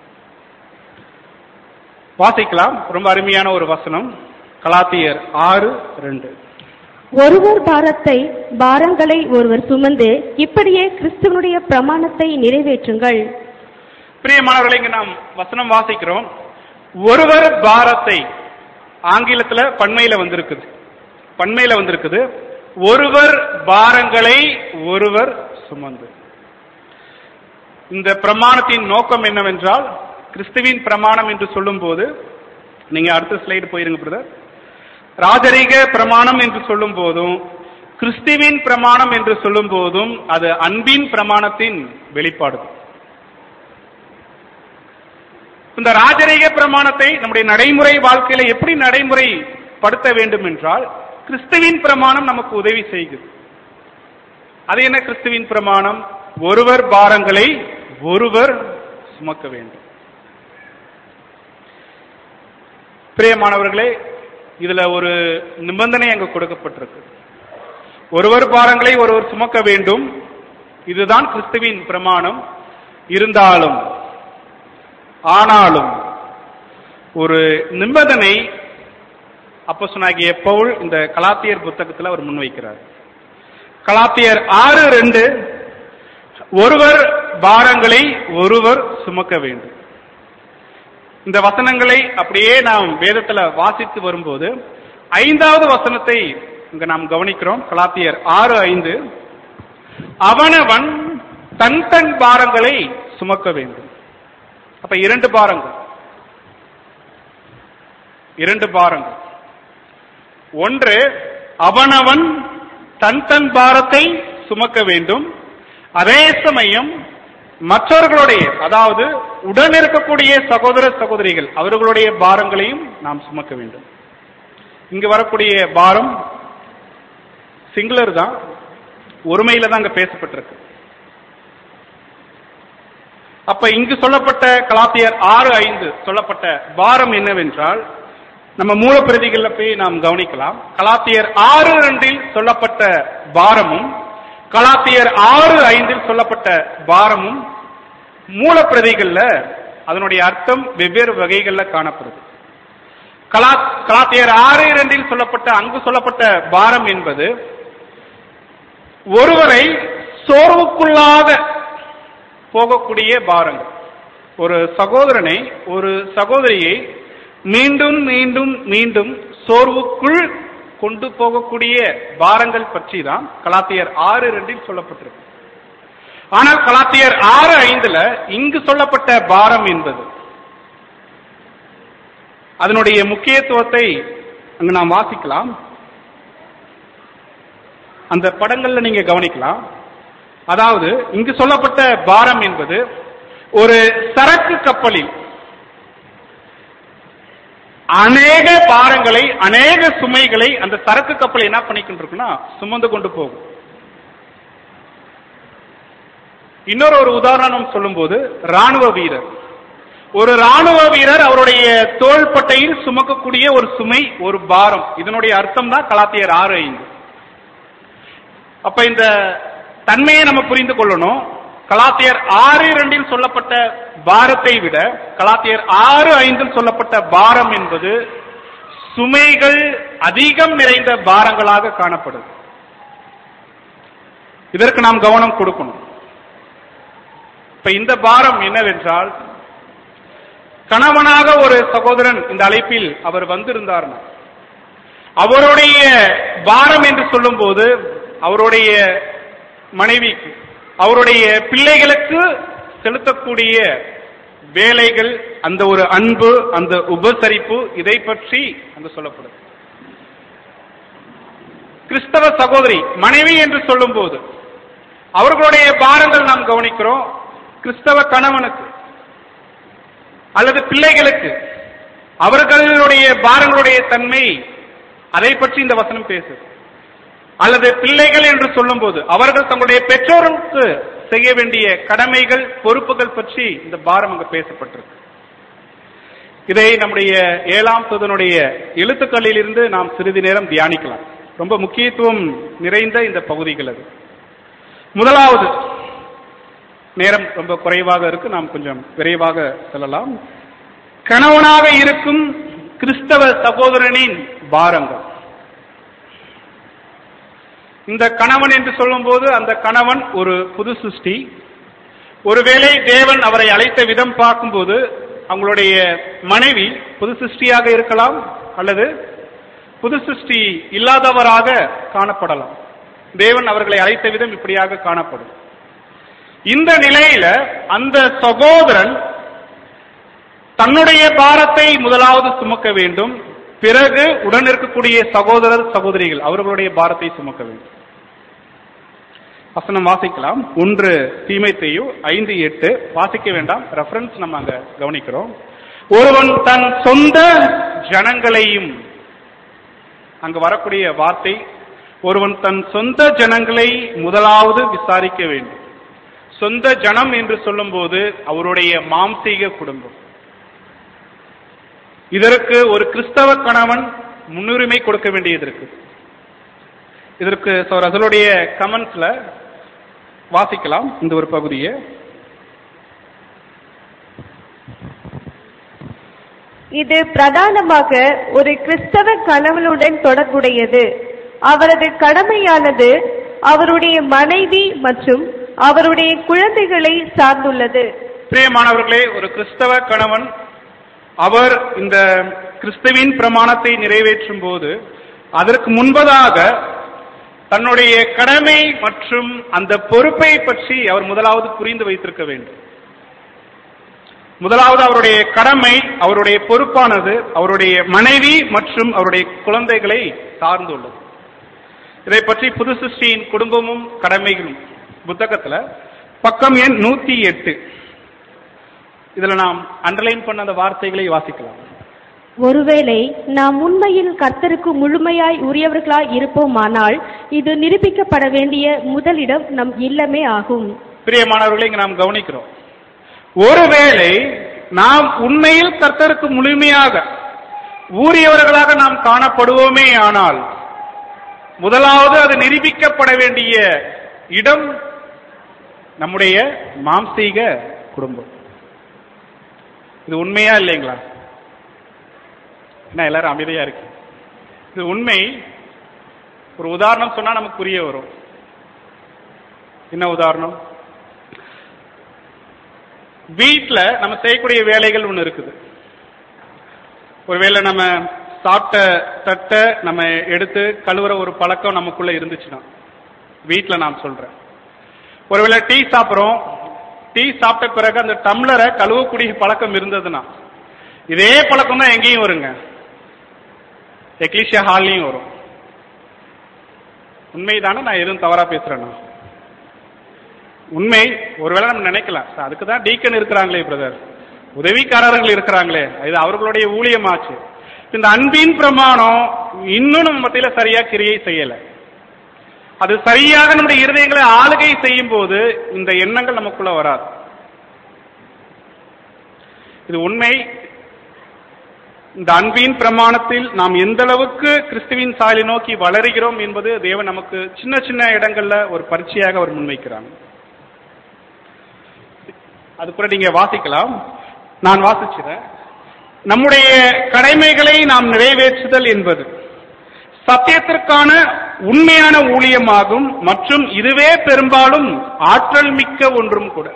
வாசிக்கலாம் ரொம்ப அருமையான ஒரு வசனம் கலாத்தியர் ஆறு ரெண்டு ஒருவர் பாரத்தை பாரங்களை ஒருவர் சுமந்து இப்படியே கிறிஸ்துவனுடைய பிரமாணத்தை நிறைவேற்றுங்கள் பிரியமானவர்களை இங்க நாம் வசனம் வாசிக்கிறோம் ஒருவர் பாரத்தை ஆங்கிலத்துல பன்மையில வந்திருக்குது பன்மையில வந்திருக்குது ஒருவர் பாரங்களை ஒருவர் சுமந்து இந்த பிரமாணத்தின் நோக்கம் என்னவென்றால் கிறிஸ்துவின் பிரமாணம் என்று சொல்லும்போது நீங்க அடுத்த ஸ்லைடு போயிருங்க பிரதர் ராஜரீக பிரமாணம் என்று சொல்லும் போதும் கிறிஸ்துவின் பிரமாணம் என்று சொல்லும் போதும் அது அன்பின் பிரமாணத்தின் வெளிப்பாடு இந்த ராஜரீக பிரமாணத்தை நம்முடைய நடைமுறை வாழ்க்கையில எப்படி நடைமுறைப்படுத்த வேண்டும் என்றால் கிறிஸ்துவின் பிரமாணம் நமக்கு உதவி செய்கிறது அது என்ன கிறிஸ்துவின் பிரமாணம் ஒருவர் பாரங்களை ஒருவர் சுமக்க வேண்டும் பிரியமானவர்களே இதுல ஒரு நிபந்தனை அங்கு கொடுக்கப்பட்டிருக்கு ஒருவர் பாரங்களை ஒருவர் சுமக்க வேண்டும் இதுதான் கிறிஸ்துவின் பிரமாணம் இருந்தாலும் ஆனாலும் ஒரு நிபந்தனை அப்ப சொன்னாகிய பவுல் இந்த கலாத்தியர் புத்தகத்தில் அவர் முன்வைக்கிறார் கலாத்தியர் ஆறு ரெண்டு ஒருவர் பாரங்களை ஒருவர் சுமக்க வேண்டும் இந்த வசனங்களை அப்படியே நாம் வேதத்துல வாசித்து வரும்போது ஐந்தாவது வசனத்தை இங்க நாம் கவனிக்கிறோம் கலாத்தியர் ஆறு ஐந்து அவனவன் தன் தன் பாரங்களை சுமக்க வேண்டும் அப்ப இரண்டு பாரங்கள் இரண்டு பாரங்கள் ஒன்று அவனவன் தன் தன் பாரத்தை சுமக்க வேண்டும் அதே சமயம் மற்றவர்களுடைய அதாவது உடன் இருக்கக்கூடிய சகோதர சகோதரிகள் அவர்களுடைய பாரங்களையும் நாம் சுமக்க வேண்டும் இங்கு வரக்கூடிய பாரம் சிங்குலர் தான் ஒருமையில தான் அங்க பேசப்பட்டிருக்கு அப்ப இங்கு சொல்லப்பட்ட கலாத்தியர் ஆறு ஐந்து சொல்லப்பட்ட பாரம் என்னவென்றால் நம்ம மூலப்பிரதிகள்ல போய் நாம் கவனிக்கலாம் கலாத்தியர் ஆறு ரெண்டில் சொல்லப்பட்ட பாரமும் கலாத்தியர் ஆறு ஐந்தில் சொல்லப்பட்ட பாரமும் மூலப்பிரதிகள்ல அதனுடைய அர்த்தம் வெவ்வேறு வகைகள்ல காணப்படுது கலா கலாத்தியர் ஆறு இரண்டில் சொல்லப்பட்ட அங்கு சொல்லப்பட்ட பாரம் என்பது ஒருவரை சோர்வுக்குள்ளாக போகக்கூடிய பாரங்கள் ஒரு சகோதரனை ஒரு சகோதரியை மீண்டும் மீண்டும் மீண்டும் சோர்வுக்குள் கொண்டு போகக்கூடிய பாரங்கள் பற்றி தான் கலாத்தியர் ஆறு ரெண்டில் சொல்லப்பட்டிருக்கு ஆனால் கலாத்தியர் ஆறு ஐந்துல இங்கு சொல்லப்பட்ட பாரம் என்பது அதனுடைய முக்கியத்துவத்தை அங்கு நாம் வாசிக்கலாம் அந்த படங்கள்ல நீங்க கவனிக்கலாம் அதாவது இங்கு சொல்லப்பட்ட பாரம் என்பது ஒரு சரக்கு கப்பலில் அநேக பாரங்களை அநேக சுமைகளை அந்த சரக்கு கப்பல் என்ன பண்ணிக்கிட்டு இருக்குன்னா சுமந்து கொண்டு போகும் இன்னொரு ஒரு உதாரணம் சொல்லும்போது ராணுவ வீரர் ஒரு ராணுவ வீரர் அவருடைய தோள்பட்டையில் சுமக்கக்கூடிய ஒரு சுமை ஒரு பாரம் இதனுடைய அர்த்தம் தான் கலாத்தியர் ஆறு ஐந்து அப்ப இந்த தன்மையை நம்ம புரிந்து கொள்ளணும் கலாத்தியர் ஆறு இரண்டில் சொல்லப்பட்ட பாரத்தை விட கலாத்தியர் ஆறு ஐந்தில் சொல்லப்பட்ட பாரம் என்பது சுமைகள் அதிகம் நிறைந்த பாரங்களாக காணப்படுது இதற்கு நாம் கவனம் கொடுக்கணும் இப்ப இந்த பாரம் என்னவென்றால் கணவனாக ஒரு சகோதரன் இந்த அழைப்பில் அவர் வந்திருந்தார்னா அவருடைய பாரம் என்று சொல்லும்போது அவருடைய மனைவிக்கு அவருடைய பிள்ளைகளுக்கு செலுத்தக்கூடிய வேலைகள் அந்த ஒரு அன்பு அந்த உபசரிப்பு இதை பற்றி அங்கு சொல்லப்படுது கிறிஸ்தவ சகோதரி மனைவி என்று சொல்லும்போது அவர்களுடைய பாரங்கள் நாம் கவனிக்கிறோம் கிறிஸ்தவ கணவனுக்கு அல்லது பிள்ளைகளுக்கு அவர்களுடைய பாரங்களுடைய தன்மை அதை பற்றி இந்த வசனம் பேசுது அல்லது பிள்ளைகள் என்று சொல்லும்போது அவர்கள் தங்களுடைய பெற்றோருக்கு செய்ய வேண்டிய கடமைகள் பொறுப்புகள் பற்றி இந்த பாரம் அங்கு பேசப்பட்டிருக்கு இதை நம்முடைய ஏழாம் தூதனுடைய எழுத்துக்களில் இருந்து நாம் சிறிது நேரம் தியானிக்கலாம் ரொம்ப முக்கியத்துவம் நிறைந்த இந்த பகுதிகள் அது முதலாவது நேரம் ரொம்ப குறைவாக இருக்கு நாம் கொஞ்சம் விரைவாக செல்லலாம் கணவனாக இருக்கும் கிறிஸ்தவ சகோதரனின் பாரங்கள் இந்த கணவன் என்று சொல்லும்போது அந்த கணவன் ஒரு புது சிருஷ்டி ஒருவேளை தேவன் அவரை அழைத்த விதம் பார்க்கும்போது அவங்களுடைய மனைவி புது சிருஷ்டியாக இருக்கலாம் அல்லது புது சிருஷ்டி இல்லாதவராக காணப்படலாம் தேவன் அவர்களை அழைத்த விதம் இப்படியாக காணப்படும் இந்த நிலையில அந்த சகோதரன் தன்னுடைய பாரத்தை முதலாவது சுமக்க வேண்டும் பிறகு உடன் இருக்கக்கூடிய சகோதரர் சகோதரிகள் அவர்களுடைய பாரத்தை சுமக்க வேண்டும் வசனம் வாசிக்கலாம் ஒன்று தீமைத்தையோ ஐந்து எட்டு வாசிக்க வேண்டாம் ரெஃபரன்ஸ் நம்ம அங்க கவனிக்கிறோம் ஒருவன் தன் சொந்த ஜனங்களையும் அங்கு வரக்கூடிய வார்த்தை ஒருவன் தன் சொந்த ஜனங்களை முதலாவது விசாரிக்க வேண்டும் சொந்த ஜனம் என்று சொல்லும்போது அவருடைய மாம்சீக குடும்பம் இதற்கு ஒரு கிறிஸ்தவ கணவன் முன்னுரிமை கொடுக்க வேண்டியது இருக்கு இதற்கு ரசலுடைய கமெண்ட்ஸ்ல வாசிக்கலாம் இந்த ஒரு பகுதியை இது பிரதானமாக ஒரு கிறிஸ்தவ கணவனுடன் தொடர்புடையது அவரது கடமையானது அவருடைய மனைவி மற்றும் அவருடைய குழந்தைகளை சார்ந்துள்ளது பிரியமானவர்களே ஒரு கிறிஸ்தவ கணவன் அவர் இந்த கிறிஸ்துவின் பிரமாணத்தை நிறைவேற்றும் போது அதற்கு முன்பதாக தன்னுடைய கடமை மற்றும் அந்த பொறுப்பை பற்றி அவர் முதலாவது புரிந்து வைத்திருக்க வேண்டும் முதலாவது அவருடைய கடமை அவருடைய பொறுப்பானது அவருடைய மனைவி மற்றும் அவருடைய குழந்தைகளை சார்ந்துள்ளது இதை பற்றி புது சிருஷ்டியின் குடும்பமும் கடமைகளும் புத்தகத்துல பக்கம் எண் நூத்தி எட்டு இதுல நாம் அண்டர்லைன் பண்ண அந்த வார்த்தைகளை வாசிக்கலாம் ஒருவேளை நாம் உண்மையில் கர்த்தருக்கு முழுமையாய் உரியவர்களாய் இருப்போமானால் இது நிரூபிக்கப்பட வேண்டிய முதலிடம் நம் இல்லமே ஆகும் பிரியமானவர்களை இங்க நாம் கவனிக்கிறோம் ஒருவேளை நாம் உண்மையில் கர்த்தருக்கு முழுமையாக ஊறியவர்களாக நாம் காணப்படுவோமே ஆனால் முதலாவது அது நிரூபிக்கப்பட வேண்டிய இடம் நம்முடைய மாம்சீக குடும்பம் இது உண்மையா இல்லைங்களா என்ன எல்லாரும் அமைதியா இருக்கு இது உண்மை ஒரு உதாரணம் சொன்னா நமக்கு புரிய வரும் என்ன உதாரணம் வீட்டில் நம்ம செய்யக்கூடிய வேலைகள் ஒன்று இருக்குது ஒருவேளை நம்ம சாப்பிட்ட தட்டை நம்ம எடுத்து கழுவுற ஒரு பழக்கம் நமக்குள்ள இருந்துச்சுன்னா வீட்டில் நான் சொல்றேன் ஒருவேளை டீ சாப்பிட்றோம் டீ சாப்பிட்ட பிறகு அந்த டம்ளரை கழுவக்கூடிய பழக்கம் இருந்ததுன்னா இதே பழக்கம் தான் எங்கேயும் வருங்க எக்லிஷியா ஹால்லையும் வரும் உண்மைதானே நான் எதுவும் தவறா பேசுறேன்னா உண்மை ஒருவேளை நம்ம நினைக்கலாம் அதுக்கு தான் டீக்கன் இருக்கிறாங்களே பிரதர் உதவிக்காரர்கள் இருக்கிறாங்களே இது அவர்களுடைய ஊழியமாச்சு இந்த அன்பின் பிரமாணம் இன்னும் நம்ம மத்தியில சரியா கிரியை செய்யல அது சரியாக நம்முடைய இருதயங்களை ஆளுகை செய்யும் போது இந்த எண்ணங்கள் நமக்குள்ள வராது இது உண்மை இந்த அன்பின் பிரமாணத்தில் நாம் எந்த அளவுக்கு கிறிஸ்துவின் சாயலை நோக்கி வளருகிறோம் என்பது தேவன் நமக்கு சின்ன சின்ன இடங்கள்ல ஒரு பரீட்சையாக அவர் முன்வைக்கிறாங்க அது கூட நீங்க வாசிக்கலாம் நான் வாசிச்சிறேன் நம்முடைய கடமைகளை நாம் நிறைவேற்றுதல் என்பது சத்தியத்திற்கான உண்மையான ஊழியமாகும் மற்றும் இதுவே பெரும்பாலும் ஆற்றல் மிக்க ஒன்றும் கூட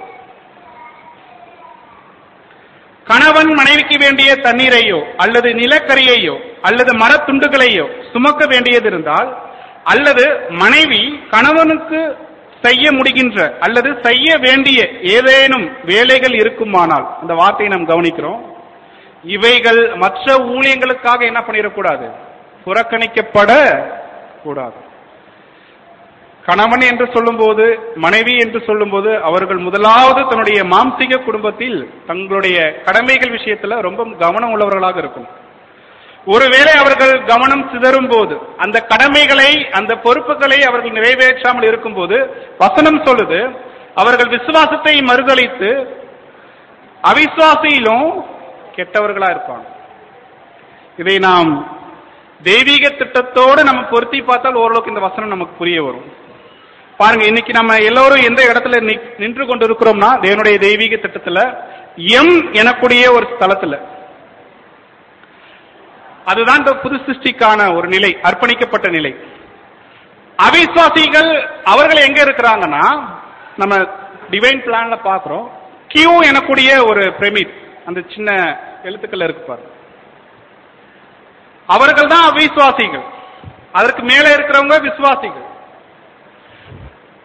கணவன் மனைவிக்கு வேண்டிய தண்ணீரையோ அல்லது நிலக்கரியையோ அல்லது மரத்துண்டுகளையோ சுமக்க வேண்டியது இருந்தால் அல்லது மனைவி கணவனுக்கு செய்ய முடிகின்ற அல்லது செய்ய வேண்டிய ஏதேனும் வேலைகள் இருக்குமானால் இந்த வார்த்தையை நாம் கவனிக்கிறோம் இவைகள் மற்ற ஊழியங்களுக்காக என்ன பண்ணிடக்கூடாது புறக்கணிக்கப்பட கூடாது கணவன் என்று சொல்லும்போது மனைவி என்று சொல்லும்போது அவர்கள் முதலாவது தன்னுடைய மாம்சீக குடும்பத்தில் தங்களுடைய கடமைகள் விஷயத்துல ரொம்ப கவனம் உள்ளவர்களாக இருக்கும் ஒருவேளை அவர்கள் கவனம் சிதறும் போது அந்த கடமைகளை அந்த பொறுப்புகளை அவர்கள் நிறைவேற்றாமல் இருக்கும்போது வசனம் சொல்லுது அவர்கள் விசுவாசத்தை மறுதளித்து அவிசுவாசியிலும் கெட்டவர்களா இருப்பாங்க இதை நாம் தெய்வீக திட்டத்தோடு நம்ம பொருத்தி பார்த்தால் ஓரளவுக்கு இந்த வசனம் நமக்கு புரிய வரும் பாருங்க இன்னைக்கு நம்ம எல்லோரும் எந்த இடத்துல நி- நின்று கொண்டு இருக்கிறோம்னா தேவனுடைய தெய்வீக திட்டத்துல எம் எனக்கூடிய ஒரு ஸ்தலத்துல அதுதான் இந்த புது சிருஷ்டிக்கான ஒரு நிலை அர்ப்பணிக்கப்பட்ட நிலை அவிசுவாசிகள் அவர்கள் எங்க இருக்கிறாங்கன்னா நம்ம டிவைன் பிளான்ல பாக்குறோம் கியூ எனக்கூடிய ஒரு பிரமிட் அந்த சின்ன எழுத்துக்கள் இருக்கு பாருங்க அவர்கள் தான் அவிசுவாசிகள் அதற்கு மேலே இருக்கிறவங்க விசுவாசிகள்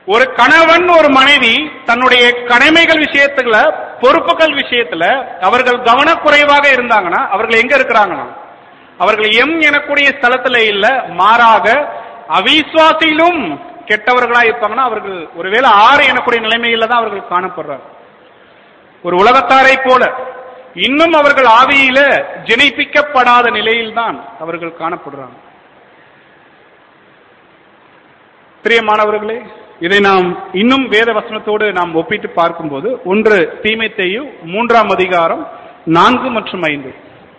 ஒரு கணவன் ஒரு மனைவி தன்னுடைய கடமைகள் விஷயத்துல பொறுப்புகள் விஷயத்துல அவர்கள் கவனக்குறைவாக இருந்தாங்கன்னா அவர்கள் எங்க இருக்கிறாங்கன்னா அவர்கள் எம் எனக்கூடிய ஸ்தலத்துல இல்ல மாறாக அவிசுவாசியிலும் கெட்டவர்களா இருப்பாங்கன்னா அவர்கள் ஒருவேளை ஆறு எனக்கூடிய நிலைமையில தான் அவர்கள் காணப்படுறாங்க ஒரு உலகத்தாரை போல இன்னும் அவர்கள் ஆவியில ஜெனிப்பிக்கப்படாத நிலையில்தான் அவர்கள் காணப்படுறாங்க பிரியமானவர்களே இதை நாம் இன்னும் வேத வசனத்தோடு நாம் ஒப்பிட்டு பார்க்கும்போது ஒன்று தீமைத்தையு மூன்றாம் அதிகாரம் நான்கு மற்றும் ஐந்து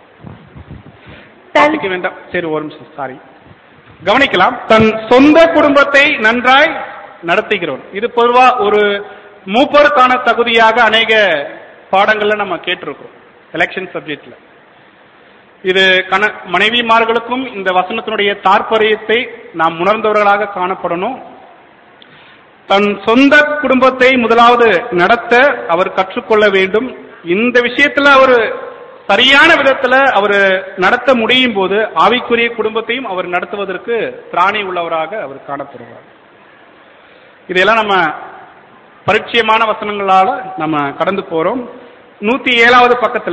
தன் வாசிக்க வேண்டாம் சரி ஒரு நிமிஷம் சாரி கவனிக்கலாம் தன் சொந்த குடும்பத்தை நன்றாய் நடத்துகிறோம் இது பொதுவா ஒரு மூப்பருக்கான தகுதியாக அநேக பாடங்கள்ல நம்ம கேட்டிருக்கிறோம் எலெக்ஷன் சப்ஜெக்ட்ல இது கண மனைவிமார்களுக்கும் இந்த வசனத்தினுடைய தாற்பயத்தை நாம் உணர்ந்தவர்களாக காணப்படணும் தன் சொந்த குடும்பத்தை முதலாவது நடத்த அவர் கற்றுக்கொள்ள வேண்டும் இந்த விஷயத்துல அவர் சரியான விதத்துல அவர் நடத்த முடியும் போது ஆவிக்குரிய குடும்பத்தையும் அவர் நடத்துவதற்கு திராணி உள்ளவராக அவர் காணப்படுவார் இதெல்லாம் நம்ம பரிச்சயமான வசனங்களால நம்ம கடந்து போறோம் நூத்தி ஏழாவது பக்கத்துல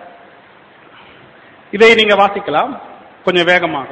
இதை நீங்க வாசிக்கலாம் கொஞ்சம் வேகமாக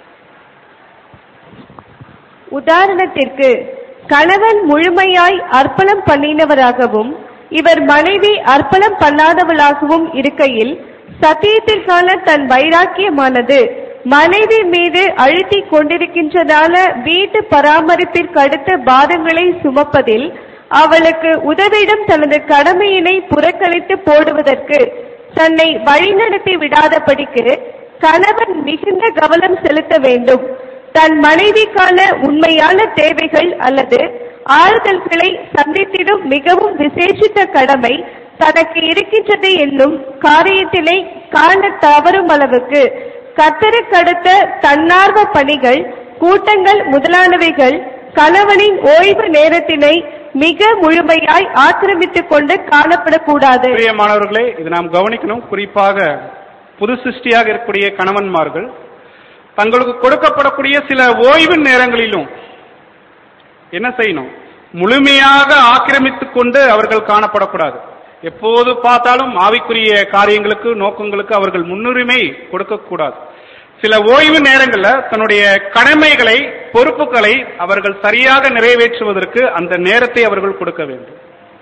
உதாரணத்திற்கு கணவன் முழுமையாய் அர்ப்பணம் பண்ணினவராகவும் இவர் மனைவி அர்ப்பணம் பண்ணாதவளாகவும் இருக்கையில் சத்தியத்திற்கான தன் வைராக்கியமானது மனைவி மீது அழுத்தி கொண்டிருக்கின்றதான வீட்டு பராமரிப்பிற்கு அடுத்த பாதங்களை சுமப்பதில் அவளுக்கு உதவிடும் தனது கடமையினை புறக்கணித்து போடுவதற்கு தன்னை வழிநடத்தி விடாதபடிக்கு கணவன் மிகுந்த கவனம் செலுத்த வேண்டும் தன் மனைவிக்கான உண்மையான தேவைகள் அல்லது ஆறுதல்களை சந்தித்திடும் மிகவும் விசேஷித்த கடமை தனக்கு இருக்கின்றது என்னும் காரியத்தினை காண தவறும் அளவுக்கு கத்தருக்கடுத்த தன்னார்வ பணிகள் கூட்டங்கள் முதலானவைகள் கணவனின் ஓய்வு நேரத்தினை மிக முழுமையாய் ஆக்கிரமித்துக் கொண்டு காணப்படக்கூடாது பிரியமானவர்களே இது நாம் கவனிக்கணும் குறிப்பாக புது சிருஷ்டியாக இருக்கக்கூடிய கணவன்மார்கள் தங்களுக்கு கொடுக்கப்படக்கூடிய சில ஓய்வு நேரங்களிலும் என்ன செய்யணும் முழுமையாக ஆக்கிரமித்துக் கொண்டு அவர்கள் காணப்படக்கூடாது எப்போது பார்த்தாலும் ஆவிக்குரிய காரியங்களுக்கு நோக்கங்களுக்கு அவர்கள் முன்னுரிமை கொடுக்கக்கூடாது சில ஓய்வு நேரங்கள்ல தன்னுடைய கடமைகளை பொறுப்புகளை அவர்கள் சரியாக நிறைவேற்றுவதற்கு அந்த நேரத்தை அவர்கள் கொடுக்க வேண்டும்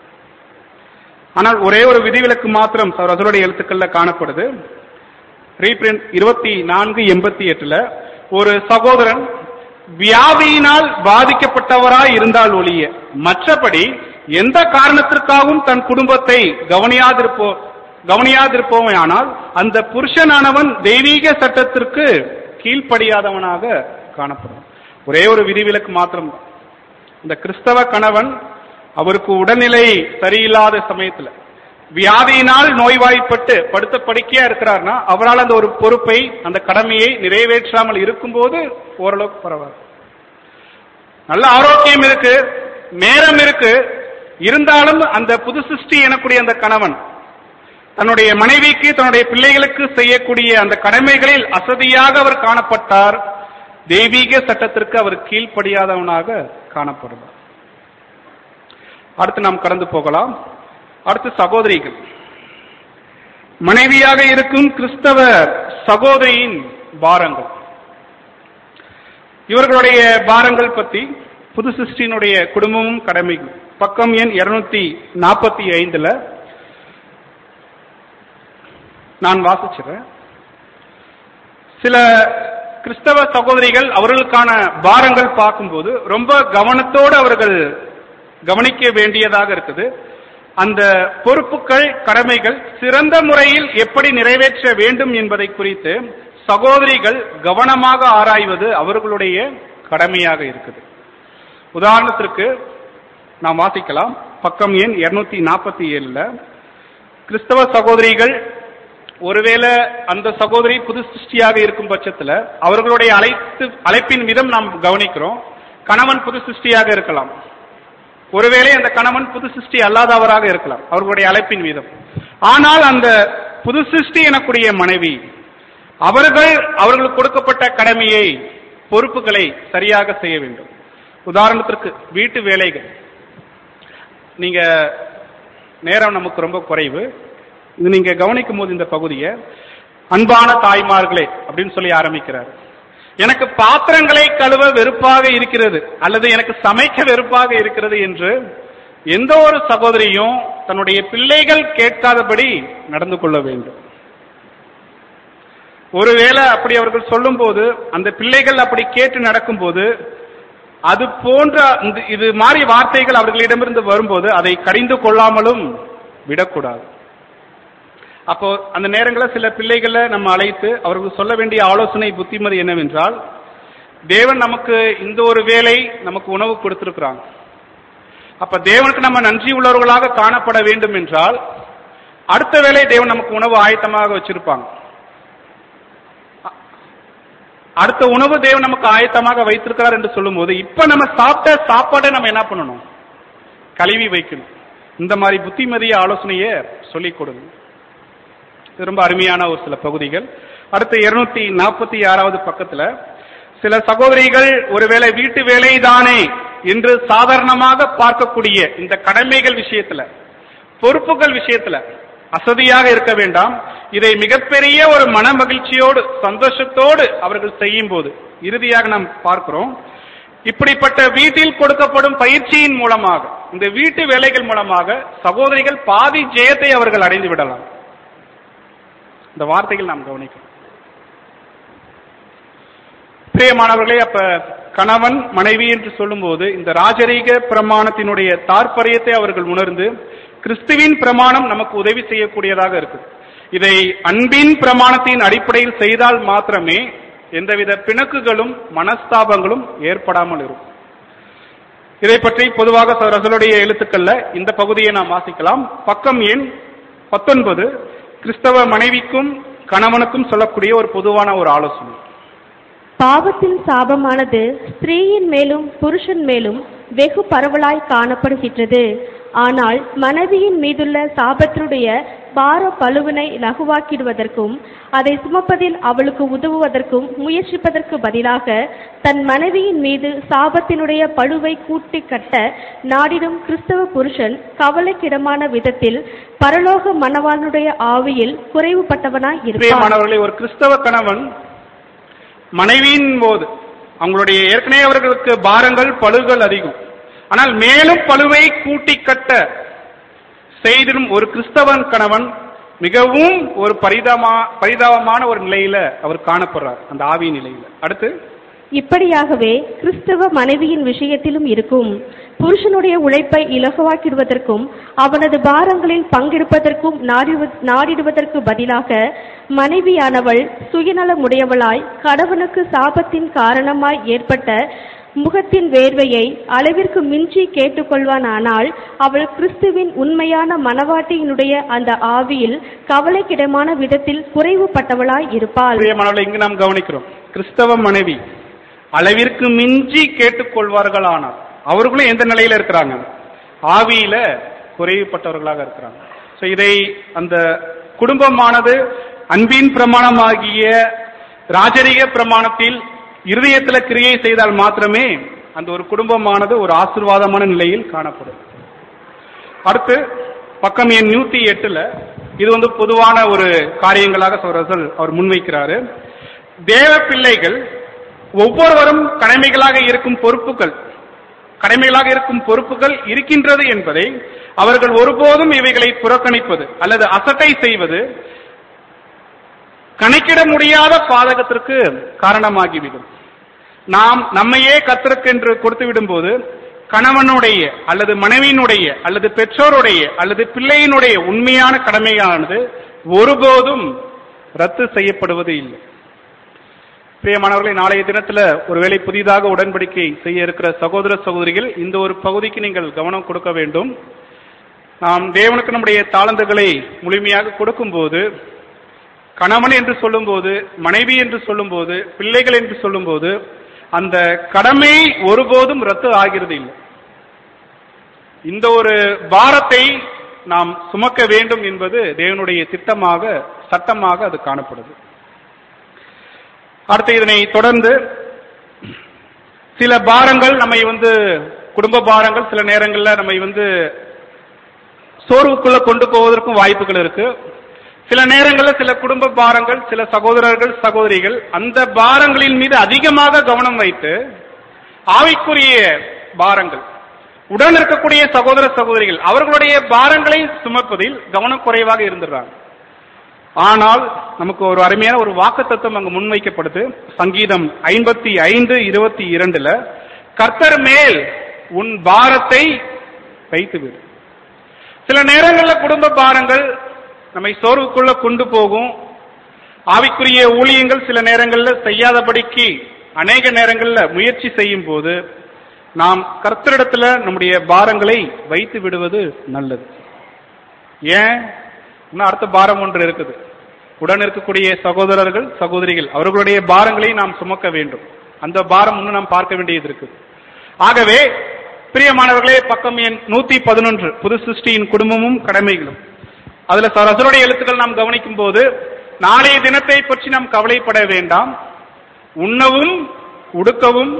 ஆனால் ஒரே ஒரு விதிவிலக்கு மாத்திரம் அவர்களுடைய எழுத்துக்கள்ல காணப்படுது ரீபிரிண்ட் இருபத்தி நான்கு எண்பத்தி எட்டுல ஒரு சகோதரன் வியாதியினால் பாதிக்கப்பட்டவராய் இருந்தால் ஒழிய மற்றபடி எந்த காரணத்திற்காகவும் தன் குடும்பத்தை கவனியாதிருப்போ கவனியாதிருப்போமையானால் அந்த புருஷனானவன் தெய்வீக சட்டத்திற்கு கீழ்ப்படியாதவனாக காணப்படும் ஒரே ஒரு விதிவிலக்கு மாத்திரம் இந்த கிறிஸ்தவ கணவன் அவருக்கு உடல்நிலை சரியில்லாத சமயத்துல வியாதியினால் நோய்வாய்ப்பட்டு படுத்த படுக்கையா இருக்கிறார்னா அவரால் அந்த ஒரு பொறுப்பை அந்த கடமையை நிறைவேற்றாமல் இருக்கும்போது ஓரளவுக்கு பரவாயில்ல நல்ல ஆரோக்கியம் இருக்கு நேரம் இருக்கு இருந்தாலும் அந்த புது சிருஷ்டி எனக்கூடிய அந்த கணவன் தன்னுடைய மனைவிக்கு தன்னுடைய பிள்ளைகளுக்கு செய்யக்கூடிய அந்த கடமைகளில் அசதியாக அவர் காணப்பட்டார் தெய்வீக சட்டத்திற்கு அவர் கீழ்ப்படியாதவனாக காணப்படுவார் அடுத்து நாம் கடந்து போகலாம் அடுத்து சகோதரிகள் மனைவியாக இருக்கும் கிறிஸ்தவ சகோதரியின் பாரங்கள் இவர்களுடைய பாரங்கள் பத்தி புது சிருஷ்டியினுடைய குடும்பமும் கடமைகள் பக்கம் எண் இருநூத்தி நாற்பத்தி ஐந்துல நான் வாசிச்சிடுறேன் சில கிறிஸ்தவ சகோதரிகள் அவர்களுக்கான பாரங்கள் பார்க்கும்போது ரொம்ப கவனத்தோடு அவர்கள் கவனிக்க வேண்டியதாக இருக்குது அந்த பொறுப்புகள் கடமைகள் சிறந்த முறையில் எப்படி நிறைவேற்ற வேண்டும் என்பதை குறித்து சகோதரிகள் கவனமாக ஆராய்வது அவர்களுடைய கடமையாக இருக்குது உதாரணத்திற்கு நாம் வாசிக்கலாம் பக்கம் எண் இருநூத்தி நாற்பத்தி ஏழுல கிறிஸ்தவ சகோதரிகள் ஒருவேளை அந்த சகோதரி புது சிருஷ்டியாக இருக்கும் பட்சத்துல அவர்களுடைய அழைத்து அழைப்பின் விதம் நாம் கவனிக்கிறோம் கணவன் புது சிருஷ்டியாக இருக்கலாம் ஒருவேளை அந்த கணவன் புது சிருஷ்டி அல்லாதவராக இருக்கலாம் அவர்களுடைய அழைப்பின் வீதம் ஆனால் அந்த புது சிருஷ்டி எனக்கூடிய மனைவி அவர்கள் அவர்களுக்கு கொடுக்கப்பட்ட கடமையை பொறுப்புகளை சரியாக செய்ய வேண்டும் உதாரணத்திற்கு வீட்டு வேலைகள் நீங்க நேரம் நமக்கு ரொம்ப குறைவு இது நீங்க கவனிக்கும் போது இந்த பகுதியை அன்பான தாய்மார்களே அப்படின்னு சொல்லி ஆரம்பிக்கிறார் எனக்கு பாத்திரங்களை கழுவ வெறுப்பாக இருக்கிறது அல்லது எனக்கு சமைக்க வெறுப்பாக இருக்கிறது என்று எந்த ஒரு சகோதரியும் தன்னுடைய பிள்ளைகள் கேட்காதபடி நடந்து கொள்ள வேண்டும் ஒருவேளை அப்படி அவர்கள் சொல்லும்போது அந்த பிள்ளைகள் அப்படி கேட்டு நடக்கும்போது அது போன்ற இந்த- இது மாதிரி வார்த்தைகள் அவர்களிடமிருந்து வரும்போது அதை கடிந்து கொள்ளாமலும் விடக்கூடாது அப்போ அந்த நேரங்களில் சில பிள்ளைகளை நம்ம அழைத்து அவர்களுக்கு சொல்ல வேண்டிய ஆலோசனை புத்திமதி என்னவென்றால் தேவன் நமக்கு இந்த ஒரு வேலை நமக்கு உணவு கொடுத்திருக்கிறாங்க அப்ப தேவனுக்கு நம்ம நன்றி உள்ளவர்களாக காணப்பட வேண்டும் என்றால் அடுத்த வேளை தேவன் நமக்கு உணவு ஆயத்தமாக வச்சிருப்பாங்க அ- அடுத்த உணவு தேவன் நமக்கு ஆயத்தமாக வைத்திருக்கிறார் என்று சொல்லும்போது இப்ப நம்ம சாப்பிட்ட சாப்பாடை நம்ம என்ன பண்ணணும் கழுவி வைக்கணும் இந்த மாதிரி புத்திமதிய ஆலோசனையை சொல்லிக் கொடுங்க இது ரொம்ப அருமையான ஒரு சில பகுதிகள் அடுத்து இருநூத்தி நாற்பத்தி ஆறாவது பக்கத்துல சில சகோதரிகள் ஒருவேளை வீட்டு வேலைதானே என்று சாதாரணமாக பார்க்கக்கூடிய இந்த கடமைகள் விஷயத்துல பொறுப்புகள் விஷயத்துல அசதியாக இருக்க வேண்டாம் இதை மிகப்பெரிய ஒரு மன மகிழ்ச்சியோடு சந்தோஷத்தோடு அவர்கள் செய்யும் போது இறுதியாக நாம் பார்க்கிறோம் இப்படிப்பட்ட வீட்டில் கொடுக்கப்படும் பயிற்சியின் மூலமாக இந்த வீட்டு வேலைகள் மூலமாக சகோதரிகள் பாதி ஜெயத்தை அவர்கள் அடைந்து விடலாம் இந்த வார்த்தைகள் நாம் கவனிக்கணும் பிரியமானவர்களே அப்ப கணவன் மனைவி என்று சொல்லும்போது இந்த ராஜரீக பிரமாணத்தினுடைய தாற்பயத்தை அவர்கள் உணர்ந்து கிறிஸ்துவின் பிரமாணம் நமக்கு உதவி செய்யக்கூடியதாக இருக்குது இதை அன்பின் பிரமாணத்தின் அடிப்படையில் செய்தால் மாத்திரமே எந்தவித பிணக்குகளும் மனஸ்தாபங்களும் ஏற்படாமல் இருக்கும் இதை பற்றி பொதுவாக ரசலுடைய எழுத்துக்கள்ல இந்த பகுதியை நாம் வாசிக்கலாம் பக்கம் எண் பத்தொன்பது கிறிஸ்தவ மனைவிக்கும் கணவனுக்கும் சொல்லக்கூடிய ஒரு பொதுவான ஒரு ஆலோசனை பாவத்தின் சாபமானது ஸ்திரீயின் மேலும் புருஷன் மேலும் வெகு பரவலாய் காணப்படுகின்றது ஆனால் மனைவியின் மீதுள்ள சாபத்தினுடைய பார பழுவினை லகுவாக்கிடுவதற்கும் அதை சுமப்பதில் அவளுக்கு உதவுவதற்கும் முயற்சிப்பதற்கு பதிலாக தன் மனைவியின் மீது சாபத்தினுடைய பழுவை கூட்டி கட்ட நாடிடும் கிறிஸ்தவ புருஷன் கவலைக்கிடமான விதத்தில் பரலோக மணவாளனுடைய ஆவியில் குறைவுபட்டவனாய் இருப்பான் பிரியமானவர்களே ஒரு கிறிஸ்தவ கணவன் மனைவியின் போது அவங்களுடைய ஏற்கனவே அவர்களுக்கு பாரங்கள் பழுகள் அதிகம் ஆனால் மேலும் பழுவை கூட்டி கட்ட செய்திடும் ஒரு கிறிஸ்தவன் கணவன் மிகவும் ஒரு பரிதாபமா பரிதாபமான ஒரு நிலையில அவர் காணப்படுறார் அந்த ஆவி நிலையில அடுத்து இப்படியாகவே கிறிஸ்தவ மனைவியின் விஷயத்திலும் இருக்கும் புருஷனுடைய உழைப்பை இலகுவாக்கிடுவதற்கும் அவனது பாரங்களில் பங்கெடுப்பதற்கும் நாடிவ- நாடிடுவதற்கு பதிலாக மனைவியானவள் சுயநலமுடையவளாய் கணவனுக்கு சாபத்தின் காரணமாய் ஏற்பட்ட முகத்தின் வேர்வையை அளவிற்கு மிஞ்சி கேட்டுக்கொள்வானானால் அவள் கிறிஸ்துவின் உண்மையான மனவாட்டியினுடைய அந்த ஆவியில் கவலைக்கிடமான விதத்தில் குறைவுபட்டவளாய் இருப்பாள் பிரியமானவர்களை இங்கு நாம் கவனிக்கிறோம் கிறிஸ்தவ மனைவி அளவிற்கு மிஞ்சி கேட்டுக்கொள்வார்களானால் அவர்களும் எந்த நிலையில இருக்கிறாங்க ஆவியில குறைவுபட்டவர்களாக இருக்கிறாங்க So, இதை அந்த குடும்பமானது அன்பின் பிரமாணமாகிய ராஜரீக பிரமாணத்தில் இருதயத்துல கிரியை செய்தால் மாத்திரமே அந்த ஒரு குடும்பமானது ஒரு ஆசீர்வாதமான நிலையில் காணப்படும் அடுத்து பக்கம் எண் நூத்தி எட்டுல இது வந்து பொதுவான ஒரு காரியங்களாக சொல்றசல் அவர் முன்வைக்கிறாரு தேவ பிள்ளைகள் ஒவ்வொருவரும் கடமைகளாக இருக்கும் பொறுப்புகள் கடமைகளாக இருக்கும் பொறுப்புகள் இருக்கின்றது என்பதை அவர்கள் ஒருபோதும் இவைகளை புறக்கணிப்பது அல்லது அசட்டை செய்வது கணக்கிட முடியாத பாதகத்திற்கு காரணமாகிவிடும் நாம் நம்மையே கத்திருக்கென்று கொடுத்து விடும்போது கணவனுடைய அல்லது மனைவியினுடைய அல்லது பெற்றோருடைய அல்லது பிள்ளையினுடைய உண்மையான கடமையானது ஒருபோதும் ரத்து செய்யப்படுவது இல்லை பிரியமானவர்களை நாளைய தினத்துல ஒருவேளை புதிதாக உடன்படிக்கை செய்ய இருக்கிற சகோதர சகோதரிகள் இந்த ஒரு பகுதிக்கு நீங்கள் கவனம் கொடுக்க வேண்டும் நாம் தேவனுக்கு நம்முடைய தாளந்துகளை முழுமையாக கொடுக்கும்போது கணவன் என்று சொல்லும்போது மனைவி என்று சொல்லும்போது பிள்ளைகள் என்று சொல்லும்போது அந்த கடமை ஒருபோதும் ரத்து ஆகிறது இல்லை இந்த ஒரு பாரத்தை நாம் சுமக்க வேண்டும் என்பது தேவனுடைய திட்டமாக சட்டமாக அது காணப்படுது அடுத்து இதனை தொடர்ந்து சில பாரங்கள் நம்மை வந்து குடும்ப பாரங்கள் சில நேரங்கள்ல நம்மை வந்து சோர்வுக்குள்ள கொண்டு போவதற்கும் வாய்ப்புகள் இருக்கு சில நேரங்கள்ல சில குடும்ப பாரங்கள் சில சகோதரர்கள் சகோதரிகள் அந்த பாரங்களின் மீது அதிகமாக கவனம் வைத்து ஆவிக்குரிய பாரங்கள் உடன் இருக்கக்கூடிய சகோதர சகோதரிகள் அவர்களுடைய பாரங்களை சுமப்பதில் கவனக்குறைவாக இருந்துடுறாங்க ஆனால் நமக்கு ஒரு அருமையான ஒரு வாக்கு தத்துவம் அங்கு முன்வைக்கப்படுது சங்கீதம் ஐம்பத்தி ஐந்து இருபத்தி இரண்டுல கர்த்தர் மேல் உன் பாரத்தை வைத்து விடு சில நேரங்கள்ல குடும்ப பாரங்கள் நம்மை சோர்வுக்குள்ள கொண்டு போகும் ஆவிக்குரிய ஊழியங்கள் சில நேரங்கள்ல செய்யாதபடிக்கு அநேக நேரங்கள்ல முயற்சி செய்யும் போது நாம் கர்த்தரிடத்துல நம்முடைய பாரங்களை வைத்து விடுவது நல்லது ஏன் இன்னும் அடுத்த பாரம் ஒன்று இருக்குது உடன் இருக்கக்கூடிய சகோதரர்கள் சகோதரிகள் அவர்களுடைய பாரங்களை நாம் சுமக்க வேண்டும் அந்த பாரம் இன்னும் நாம் பார்க்க வேண்டியது இருக்குது ஆகவே பிரியமானவர்களே பக்கம் எண் நூத்தி பதினொன்று புது சிருஷ்டியின் குடும்பமும் கடமைகளும் அதுல ரசருடைய எழுத்துக்கள் நாம் கவனிக்கும் போது நாளைய தினத்தை பற்றி நாம் கவலைப்பட வேண்டாம் உண்ணவும் உடுக்கவும்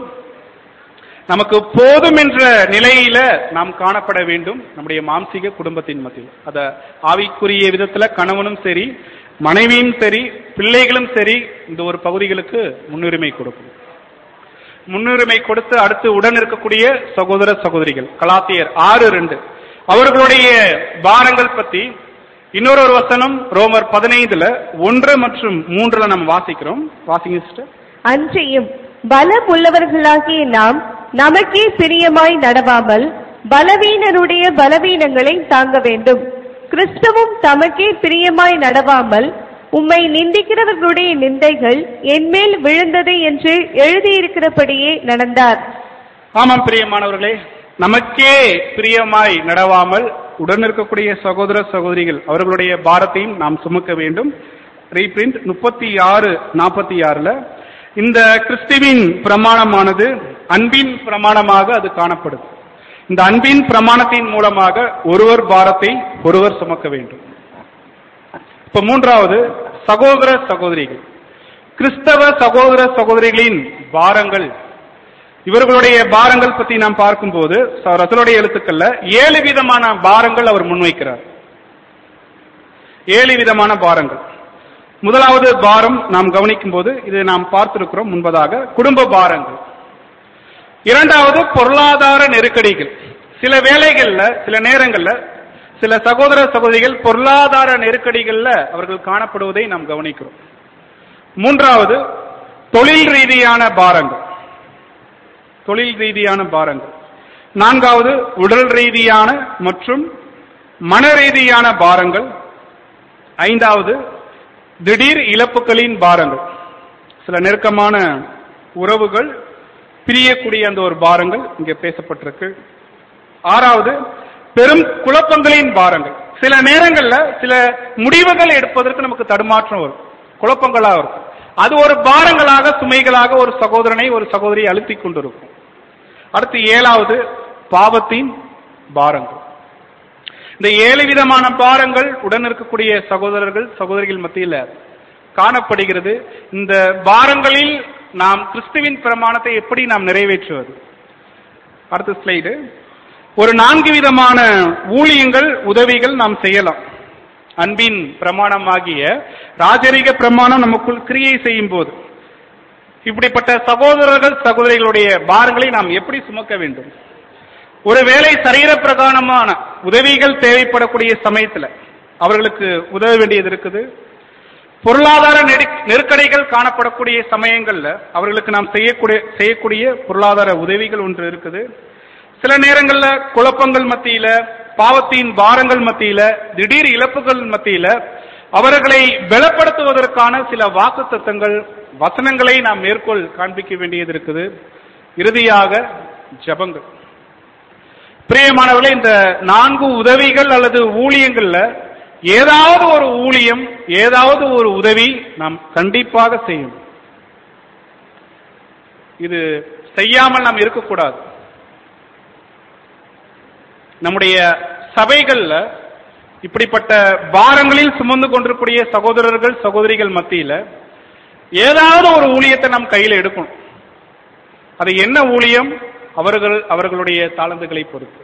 நமக்கு போதும் என்ற நிலையில நாம் காணப்பட வேண்டும் நம்முடைய மாம்சீக குடும்பத்தின் மத்தியில் அத ஆவிக்குரிய விதத்துல கணவனும் சரி மனைவியும் சரி பிள்ளைகளும் சரி இந்த ஒரு பகுதிகளுக்கு முன்னுரிமை கொடுக்கும் முன்னுரிமை கொடுத்து அடுத்து உடன் இருக்கக்கூடிய சகோதர சகோதரிகள் கலாத்தியர் ஆறு ரெண்டு அவர்களுடைய பாரங்கள் பத்தி இன்னொரு ஒரு வசனம் ரோமர் பதினைந்துல ஒன்று மற்றும் மூன்றுல நம்ம வாசிக்கிறோம் வாசிங்க சிஸ்டர் அன்றியும் பலம் உள்ளவர்களாகிய நாம் நமக்கே பிரியமாய் நடவாமல் பலவீனருடைய பலவீனங்களை தாங்க வேண்டும் கிறிஸ்துவும் தமக்கே பிரியமாய் நடவாமல் உம்மை நிந்திக்கிறவர்களுடைய நிந்தைகள் என்மேல் விழுந்தது என்று எழுதியிருக்கிறபடியே நடந்தார் ஆமாம் பிரியமானவர்களே நமக்கே பிரியமாய் நடவாமல் உடன் இருக்கக்கூடிய சகோதர சகோதரிகள் அவர்களுடைய பாரத்தையும் நாம் சுமக்க வேண்டும் ரீபிரிண்ட் முப்பத்தி ஆறு நாற்பத்தி ஆறுல இந்த கிறிஸ்துவின் பிரமாணமானது அன்பின் பிரமாணமாக அது காணப்படுது இந்த அன்பின் பிரமாணத்தின் மூலமாக ஒருவர் பாரத்தை ஒருவர் சுமக்க வேண்டும் இப்ப மூன்றாவது சகோதர சகோதரிகள் கிறிஸ்தவ சகோதர சகோதரிகளின் பாரங்கள் இவர்களுடைய பாரங்கள் பத்தி நாம் பார்க்கும்போது ச- ரசூலுடைய எழுத்துக்கள்ல ஏழு விதமான பாரங்கள் அவர் முன்வைக்கிறார் ஏழு விதமான பாரங்கள் முதலாவது பாரம் நாம் கவனிக்கும் போது இது நாம் பார்த்திருக்கிறோம் முன்பதாக குடும்ப பாரங்கள் இரண்டாவது பொருளாதார நெருக்கடிகள் சில வேளைகள்ல சில நேரங்கள்ல சில சகோதர சகோதரிகள் பொருளாதார நெருக்கடிகள்ல அவர்கள் காணப்படுவதை நாம் கவனிக்கிறோம் மூன்றாவது தொழில் ரீதியான பாரங்கள் தொழில் ரீதியான பாரங்கள் நான்காவது உடல் ரீதியான மற்றும் மன ரீதியான பாரங்கள் ஐந்தாவது திடீர் இழப்புகளின் பாரங்கள் சில நெருக்கமான உறவுகள் பிரியக்கூடிய அந்த ஒரு பாரங்கள் இங்கே பேசப்பட்டிருக்கு ஆறாவது பெரும் குழப்பங்களின் பாரங்கள் சில நேரங்கள்ல சில முடிவுகள் எடுப்பதற்கு நமக்கு தடுமாற்றம் வரும் குழப்பங்களா இருக்கும் அது ஒரு பாரங்களாக சுமைகளாக ஒரு சகோதரனை ஒரு சகோதரியை அழுத்திக் கொண்டிருக்கும் அடுத்து ஏழாவது பாவத்தின் பாரங்கள் இந்த ஏழு விதமான பாரங்கள் உடன் இருக்கக்கூடிய சகோதரர்கள் சகோதரிகள் மத்தியில் காணப்படுகிறது இந்த பாரங்களில் நாம் கிறிஸ்துவின் பிரமாணத்தை எப்படி நாம் நிறைவேற்றுவது அடுத்த ஸ்லைடு ஒரு நான்கு விதமான ஊழியங்கள் உதவிகள் நாம் செய்யலாம் அன்பின் பிரமாணமாகிய ராஜரிக பிரமாணம் நமக்குள் கிரியை செய்யும் போது இப்படிப்பட்ட சகோதரர்கள் சகோதரிகளுடைய பாரங்களை நாம் எப்படி சுமக்க வேண்டும் ஒருவேளை சரீர பிரகாரமான உதவிகள் தேவைப்படக்கூடிய சமயத்துல அவர்களுக்கு உதவ வேண்டியது இருக்குது பொருளாதார நெரு- நெருக்கடிகள் காணப்படக்கூடிய சமயங்கள்ல அவர்களுக்கு நாம் செய்யக்கூடிய செய்யக்கூடிய பொருளாதார உதவிகள் ஒன்று இருக்குது சில நேரங்கள்ல குழப்பங்கள் மத்தியில பாவத்தின் பாரங்கள் மத்தியில திடீர் இழப்புகள் மத்தியில அவர்களை பலப்படுத்துவதற்கான சில வாக்குத்தத்தங்கள் வசனங்களை நாம் மேற்கோள் காண்பிக்க வேண்டியது இருக்குது இறுதியாக ஜபங்கள் பிரியமானவர்களே இந்த நான்கு உதவிகள் அல்லது ஊழியங்கள்ல ஏதாவது ஒரு ஊழியம் ஏதாவது ஒரு உதவி நாம் கண்டிப்பாக செய்யும் இது செய்யாமல் நாம் இருக்கக்கூடாது நம்முடைய சபைகள்ல இப்படிப்பட்ட பாரங்களில் சுமந்து கொண்டிருக்கூடிய சகோதரர்கள் சகோதரிகள் மத்தியில ஏதாவது ஒரு ஊழியத்தை நம் கையில எடுக்கணும் அது என்ன ஊழியம் அவர்கள் அவர்களுடைய தாளந்துகளை பொறுத்து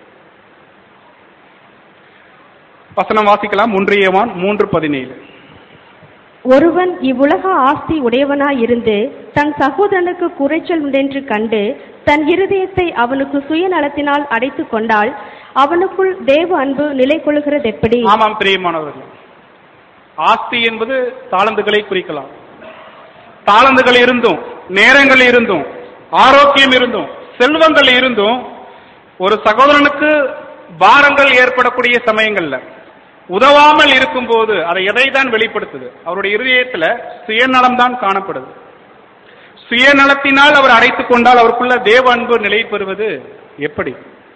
வசனம் வாசிக்கலாம் ஒன்றியவான் மூன்று பதினேழு ஒருவன் இவ்வுலக ஆஸ்தி உடையவனாயிருந்து தன் சகோதரனுக்கு குறைச்சல் உண்டென்று கண்டு தன் இருதயத்தை அவனுக்கு சுயநலத்தினால் அடைத்துக் கொண்டால் அவனுக்குள் தேவ அன்பு நிலை கொள்கிறது எப்படி ஆமாம் பிரியமானவர்கள் ஆஸ்தி என்பது தாளந்துகளை குறிக்கலாம் தாளந்துகள் இருந்தும் நேரங்கள் இருந்தும் ஆரோக்கியம் இருந்தும் செல்வங்கள் இருந்தும் ஒரு சகோதரனுக்கு பாரங்கள் ஏற்படக்கூடிய சமயங்கள்ல உதவாமல் இருக்கும்போது அதை எதை தான் வெளிப்படுத்துது அவருடைய இருதயத்துல சுயநலம் தான் காணப்படுது சுயநலத்தினால் அவர் அடைத்துக் கொண்டால் அவருக்குள்ள தேவ அன்பு நிலை பெறுவது எப்படி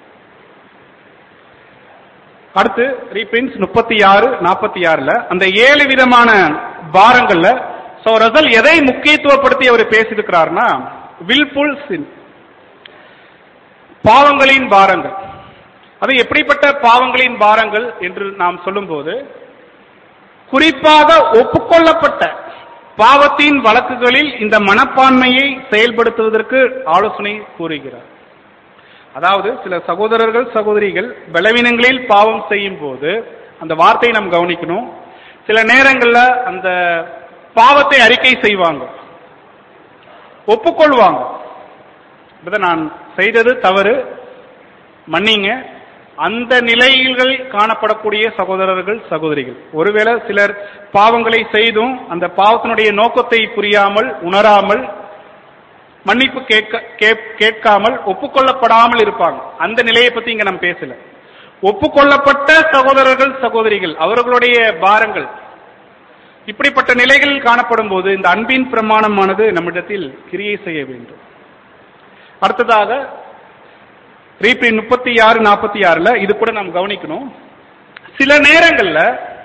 அடுத்து ரீபிரின்ஸ் முப்பத்தி ஆறு நாற்பத்தி ஆறுல அந்த ஏழு விதமான பாரங்கள்ல சோ ரசல் எதை முக்கியத்துவப்படுத்தி அவர் பேசியிருக்கிறார்னா வில்புல் சின் பாவங்களின் பாரங்கள் அது எப்படிப்பட்ட பாவங்களின் பாரங்கள் என்று நாம் சொல்லும்போது குறிப்பாக ஒப்புக்கொள்ளப்பட்ட பாவத்தின் வழக்குகளில் இந்த மனப்பான்மையை செயல்படுத்துவதற்கு ஆலோசனை கூறுகிறார் அதாவது சில சகோதரர்கள் சகோதரிகள் பலவீனங்களில் பாவம் செய்யும் போது அந்த வார்த்தையை நாம் கவனிக்கணும் சில நேரங்கள்ல அந்த பாவத்தை அறிக்கை செய்வாங்க ஒப்புக்கொள்வாங்க இதை நான் செய்தது தவறு மன்னிங்க அந்த நிலைகள் காணப்படக்கூடிய சகோதரர்கள் சகோதரிகள் ஒருவேளை சிலர் பாவங்களை செய்தும் அந்த பாவத்தினுடைய நோக்கத்தை புரியாமல் உணராமல் மன்னிப்பு கேட்க கேப்- கேட்காமல் ஒப்புக்கொள்ளப்படாமல் இருப்பாங்க அந்த நிலையை பத்தி இங்க நம்ம பேசல ஒப்புக்கொள்ளப்பட்ட சகோதரர்கள் சகோதரிகள் அவர்களுடைய பாரங்கள் இப்படிப்பட்ட நிலைகளில் காணப்படும் போது இந்த அன்பின் பிரமாணமானது நம்மிடத்தில் கிரியை செய்ய வேண்டும் அடுத்ததாக ரீபி முப்பத்தி ஆறு நாற்பத்தி ஆறுல இது கூட நாம் கவனிக்கணும் சில நேரங்கள்ல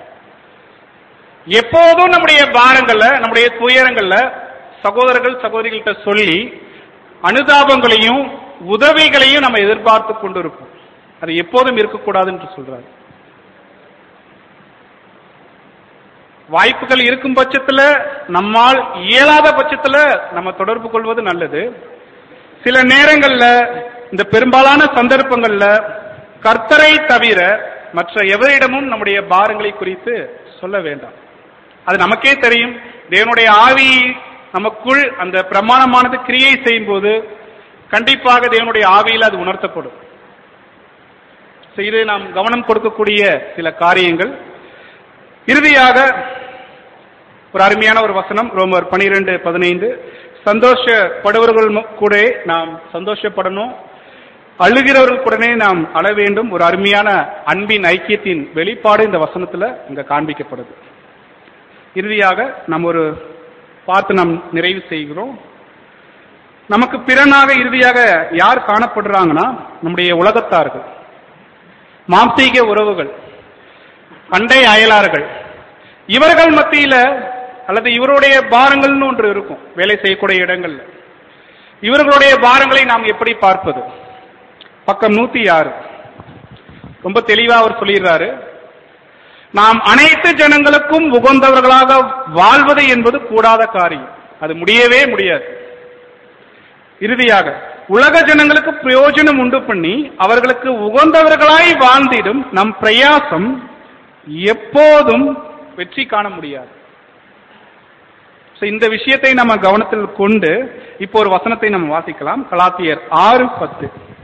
எப்போதும் நம்முடைய பாரங்கள்ல நம்முடைய துயரங்கள்ல சகோதரர்கள் சகோதரிகள்கிட்ட சொல்லி அனுதாபங்களையும் உதவிகளையும் நம்ம எதிர்பார்த்து கொண்டிருப்போம் அது எப்போதும் இருக்கக்கூடாது என்று சொல்றாரு வாய்ப்புகள் இருக்கும் பட்சத்துல நம்மால் இயலாத பட்சத்துல நம்ம தொடர்பு கொள்வது நல்லது சில நேரங்கள்ல இந்த பெரும்பாலான சந்தர்ப்பங்கள்ல கர்த்தரை தவிர மற்ற எவரிடமும் நம்முடைய பாரங்களை குறித்து சொல்ல வேண்டாம் அது நமக்கே தெரியும் தேவனுடைய ஆவி நமக்குள் அந்த பிரமாணமானது கிரியை செய்யும் போது கண்டிப்பாக தேவனுடைய ஆவியில் அது உணர்த்தப்படும் So, இது நாம் கவனம் கொடுக்கக்கூடிய சில காரியங்கள் இறுதியாக ஒரு அருமையான ஒரு வசனம் ரோமர் பனிரெண்டு பதினைந்து சந்தோஷப்படுவர்கள் மு- கூட நாம் சந்தோஷப்படணும் அழுகிறவர்கள் கூடனே நாம் அழ வேண்டும் ஒரு அருமையான அன்பின் ஐக்கியத்தின் வெளிப்பாடு இந்த வசனத்துல இங்க காண்பிக்கப்படுது இறுதியாக நாம் ஒரு பார்த்து நாம் நிறைவு செய்கிறோம் நமக்கு பிறனாக இறுதியாக யார் காணப்படுறாங்கன்னா நம்முடைய உலகத்தார்கள் மாம்சீக உறவுகள் அண்டை அயலார்கள் இவர்கள் மத்தியில அல்லது இவருடைய பாரங்கள்னு ஒன்று இருக்கும் வேலை செய்யக்கூடிய இடங்கள்ல இவர்களுடைய பாரங்களை நாம் எப்படி பார்ப்பது பக்கம் நூத்தி ஆறு ரொம்ப தெளிவா அவர் சொல்லிடுறாரு நாம் அனைத்து ஜனங்களுக்கும் உகந்தவர்களாக வாழ்வது என்பது கூடாத காரியம் அது முடியவே முடியாது இறுதியாக உலக ஜனங்களுக்கு பிரயோஜனம் உண்டு பண்ணி அவர்களுக்கு உகந்தவர்களாய் வாழ்ந்திடும் நம் பிரயாசம் எப்போதும் வெற்றி காண முடியாது So, இந்த விஷயத்தை நம்ம கவனத்தில் கொண்டு இப்போ ஒரு வசனத்தை நம்ம வாசிக்கலாம் கலாத்தியர் ஆறு பத்து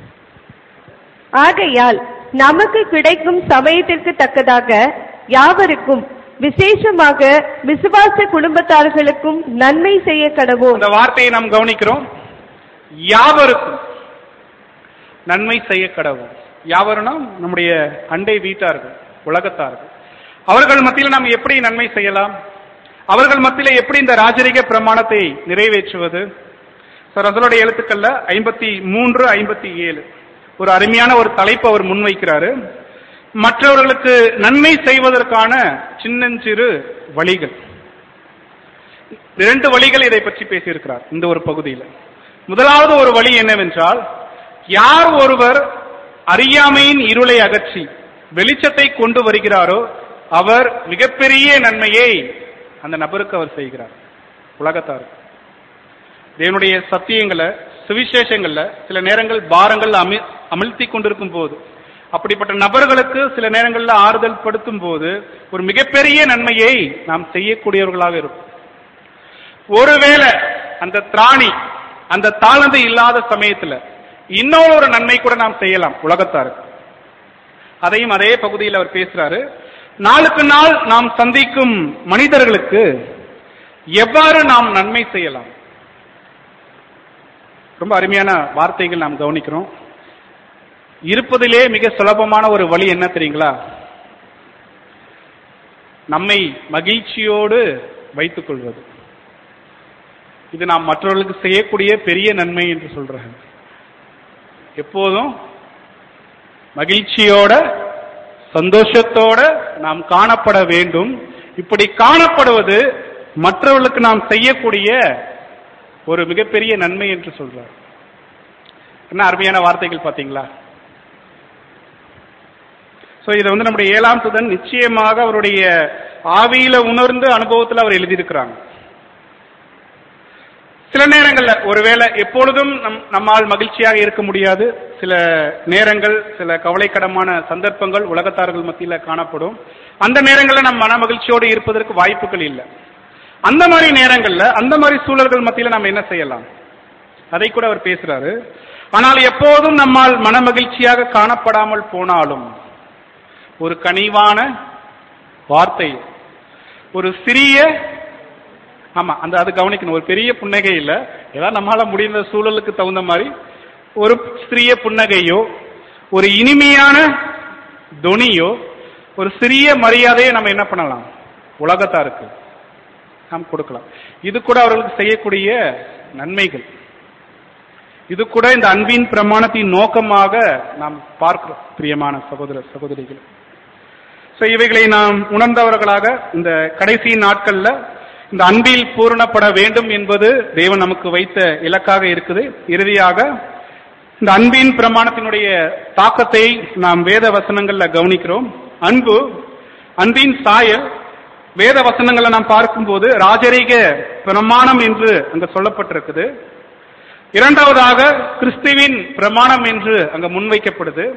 ஆகையால் நமக்கு கிடைக்கும் சமயத்திற்கு தக்கதாக யாவருக்கும் விசேஷமாக விசுவாச குடும்பத்தார்களுக்கும் நன்மை செய்ய கடவோம் அந்த வார்த்தையை நாம் கவனிக்கிறோம் யாவருக்கும் நன்மை செய்ய கடவும் யாவருனா நம்முடைய அண்டை வீட்டார்கள் உலகத்தார்கள் அவர்கள் மத்தியில் நாம் எப்படி நன்மை செய்யலாம் அவர்கள் மத்தியில் எப்படி இந்த ராஜரிக பிரமாணத்தை நிறைவேற்றுவது So, ரசலுடைய எழுத்துக்கள்ல ஐம்பத்தி மூன்று ஐம்பத்தி ஏழு ஒரு அருமையான ஒரு தலைப்பு அவர் முன்வைக்கிறாரு மற்றவர்களுக்கு நன்மை செய்வதற்கான சின்னஞ்சிறு வழிகள் இரண்டு வழிகள் இதை பற்றி பேசியிருக்கிறார் இந்த ஒரு பகுதியில் முதலாவது ஒரு வழி என்னவென்றால் யார் ஒருவர் அறியாமையின் இருளை அகற்றி வெளிச்சத்தை கொண்டு வருகிறாரோ அவர் மிகப்பெரிய நன்மையை அந்த நபருக்கு அவர் செய்கிறார் உலகத்தார் தேவனுடைய சத்தியங்களை சுவிசேஷங்கள்ல சில நேரங்கள் பாரங்கள் அமி அமிழ்த்தி கொண்டிருக்கும் போது அப்படிப்பட்ட நபர்களுக்கு சில நேரங்கள்ல ஆறுதல் படுத்தும் போது ஒரு மிகப்பெரிய நன்மையை நாம் செய்யக்கூடியவர்களாக இருக்கும் ஒருவேளை அந்த திராணி அந்த தாளந்து இல்லாத சமயத்துல இன்னொரு ஒரு நன்மை கூட நாம் செய்யலாம் உலகத்தாருக்கு அதையும் அதே பகுதியில் அவர் பேசுறாரு நாளுக்கு நாள் நாம் சந்திக்கும் மனிதர்களுக்கு எவ்வாறு நாம் நன்மை செய்யலாம் ரொம்ப அருமையான வார்த்தைகள் நாம் கவனிக்கிறோம் இருப்பதிலே மிக சுலபமான ஒரு வழி என்ன தெரியுங்களா நம்மை மகிழ்ச்சியோடு வைத்துக் கொள்வது இது நாம் மற்றவர்களுக்கு செய்யக்கூடிய பெரிய நன்மை என்று சொல்றாங்க எப்போதும் மகிழ்ச்சியோட சந்தோஷத்தோட நாம் காணப்பட வேண்டும் இப்படி காணப்படுவது மற்றவர்களுக்கு நாம் செய்யக்கூடிய ஒரு மிகப்பெரிய நன்மை என்று சொல்றார் என்ன அருமையான வார்த்தைகள் பாத்தீங்களா சோ இதை வந்து நம்முடைய ஏழாம் சுதன் நிச்சயமாக அவருடைய ஆவியில உணர்ந்து அனுபவத்தில் அவர் எழுதியிருக்கிறாங்க சில நேரங்கள்ல ஒருவேளை எப்பொழுதும் நம் நம்மால் மகிழ்ச்சியாக இருக்க முடியாது சில நேரங்கள் சில கவலைக்கிடமான சந்தர்ப்பங்கள் உலகத்தார்கள் மத்தியில காணப்படும் அந்த நேரங்களில் நம் மன மகிழ்ச்சியோடு இருப்பதற்கு வாய்ப்புகள் இல்லை அந்த மாதிரி நேரங்கள்ல அந்த மாதிரி சூழல்கள் மத்தியில நம்ம என்ன செய்யலாம் அதை கூட அவர் பேசுறாரு ஆனால் எப்போதும் நம்மால் மன மகிழ்ச்சியாக காணப்படாமல் போனாலும் ஒரு கனிவான வார்த்தை ஒரு சிறிய ஆமா அந்த அது கவனிக்கணும் ஒரு பெரிய புன்னகை இல்ல ஏதாவது நம்மளால முடிந்த சூழலுக்கு தகுந்த மாதிரி ஒரு சிறிய புன்னகையோ ஒரு இனிமையான தொனியோ ஒரு சிறிய மரியாதையை நம்ம என்ன பண்ணலாம் உலகத்தாருக்கு நாம் கொடுக்கலாம் இது கூட அவர்களுக்கு செய்யக்கூடிய நன்மைகள் இது கூட இந்த அன்பின் பிரமாணத்தின் நோக்கமாக நாம் பார்க்கிறோம் பிரியமான சகோதர சகோதரிகள் சோ இவைகளை நாம் உணர்ந்தவர்களாக இந்த கடைசி நாட்கள்ல இந்த அன்பில் பூரணப்பட வேண்டும் என்பது தேவன் நமக்கு வைத்த இலக்காக இருக்குது இறுதியாக இந்த அன்பின் பிரமாணத்தினுடைய தாக்கத்தை நாம் வேத வசனங்கள்ல கவனிக்கிறோம் அன்பு அன்பின் சாயல் வேத வசனங்களை நாம் பார்க்கும்போது ராஜரீக பிரமாணம் என்று அங்க சொல்லப்பட்டிருக்குது இரண்டாவதாக கிறிஸ்துவின் பிரமாணம் என்று அங்க முன்வைக்கப்படுது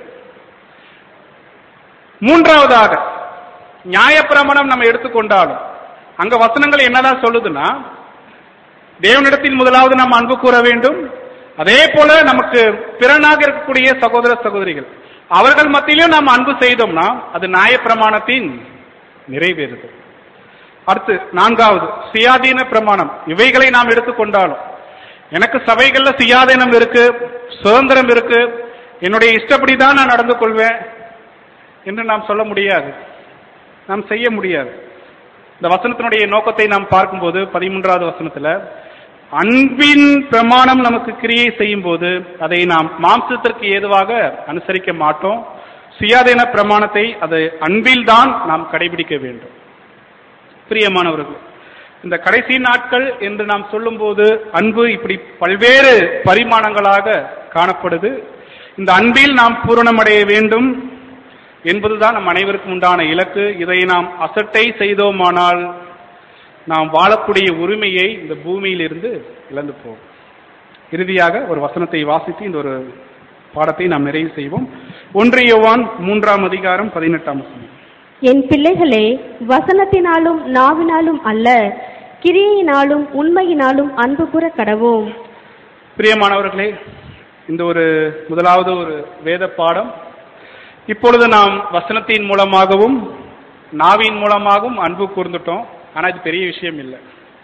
மூன்றாவதாக நியாயப்பிரமாணம் நம்ம எடுத்துக்கொண்டாலும் அங்க வசனங்கள் என்னதான் சொல்லுதுன்னா தேவனிடத்தில் முதலாவது நாம் அன்பு கூற வேண்டும் அதே போல நமக்கு பிறனாக இருக்கக்கூடிய சகோதர சகோதரிகள் அவர்கள் மத்தியிலும் நாம் அன்பு செய்தோம்னா அது நியாயப்பிரமாணத்தின் நிறைவேறுது அடுத்து நான்காவது சுயாதீன பிரமாணம் இவைகளை நாம் எடுத்துக்கொண்டாலும் எனக்கு சபைகள்ல சுயாதீனம் இருக்கு சுதந்திரம் இருக்கு என்னுடைய இஷ்டப்படி தான் நான் நடந்து கொள்வேன் என்று நாம் சொல்ல முடியாது நாம் செய்ய முடியாது இந்த வசனத்தினுடைய நோக்கத்தை நாம் பார்க்கும்போது பதிமூன்றாவது வசனத்துல அன்பின் பிரமாணம் நமக்கு கிரியை செய்யும் போது அதை நாம் மாம்சத்திற்கு ஏதுவாக அனுசரிக்க மாட்டோம் சுயாதீன பிரமாணத்தை அது அன்பில்தான் நாம் கடைபிடிக்க வேண்டும் பிரியமானவர்கள் இந்த கடைசி நாட்கள் என்று நாம் சொல்லும்போது அன்பு இப்படி பல்வேறு பரிமாணங்களாக காணப்படுது இந்த அன்பில் நாம் பூரணமடைய வேண்டும் என்பதுதான் நம் அனைவருக்கும் உண்டான இலக்கு இதை நாம் அசட்டை செய்தோமானால் நாம் வாழக்கூடிய உரிமையை இந்த பூமியிலிருந்து இழந்து போவோம் இறுதியாக ஒரு வசனத்தை வாசித்து இந்த ஒரு பாடத்தை நாம் நிறைவு செய்வோம் ஒன்று யோவான் மூன்றாம் அதிகாரம் பதினெட்டாம் வசனம் என் பிள்ளைகளே வசனத்தினாலும் நாவினாலும் அல்ல கிரியையினாலும் உண்மையினாலும் அன்பு கூற கடவோம் பிரியமானவர்களே இந்த ஒரு முதலாவது ஒரு வேத பாடம் இப்பொழுது நாம் வசனத்தின் மூலமாகவும் நாவின் மூலமாகவும் அன்பு கூர்ந்துட்டோம் ஆனா இது பெரிய விஷயம் இல்லை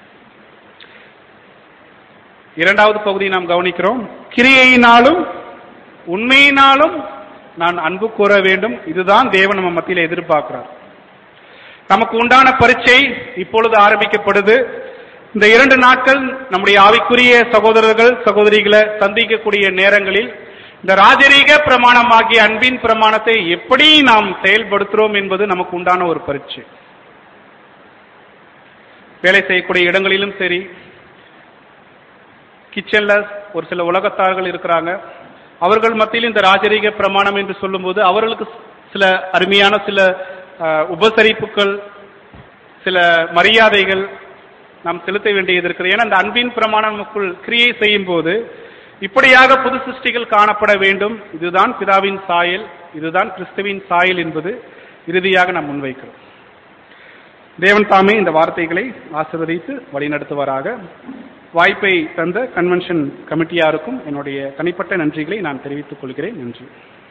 இரண்டாவது பகுதியை நாம் கவனிக்கிறோம் கிரியையினாலும் உண்மையினாலும் நான் அன்பு கூற வேண்டும் இதுதான் தேவன் நம்ம மத்தியில் எதிர்பார்க்கிறார் நமக்கு உண்டான பரீட்சை இப்பொழுது ஆரம்பிக்கப்படுது இந்த இரண்டு நாட்கள் நம்முடைய ஆவிக்குரிய சகோதரர்கள் சகோதரிகளை சந்திக்கக்கூடிய நேரங்களில் இந்த ராஜரீக பிரமாணமாகிய அன்பின் பிரமாணத்தை எப்படி நாம் செயல்படுத்துறோம் என்பது நமக்கு உண்டான ஒரு பரீட்சை வேலை செய்யக்கூடிய இடங்களிலும் சரி கிச்சன்ல ஒரு சில உலகத்தார்கள் இருக்கிறாங்க அவர்கள் மத்தியில் இந்த ராஜரீக பிரமாணம் என்று சொல்லும்போது அவர்களுக்கு சில அருமையான சில அஹ், உபசரிப்புகள் சில மரியாதைகள் நாம் செலுத்த வேண்டியது இருக்கிறது ஏன்னா அந்த அன்பின் பிரமாணம் நமக்குள் கிரியை செய்யும் போது இப்படியாக புது சிருஷ்டிகள் காணப்பட வேண்டும் இதுதான் பிதாவின் சாயல் இதுதான் கிறிஸ்துவின் சாயல் என்பது இறுதியாக நாம் முன்வைக்கிறோம் தேவன் தாமே இந்த வார்த்தைகளை ஆசிர்வதித்து வழிநடத்துவாராக வாய்ப்பை தந்த கன்வென்ஷன் கமிட்டியாருக்கும் என்னுடைய தனிப்பட்ட நன்றிகளை நான் தெரிவித்துக் கொள்கிறேன் நன்றி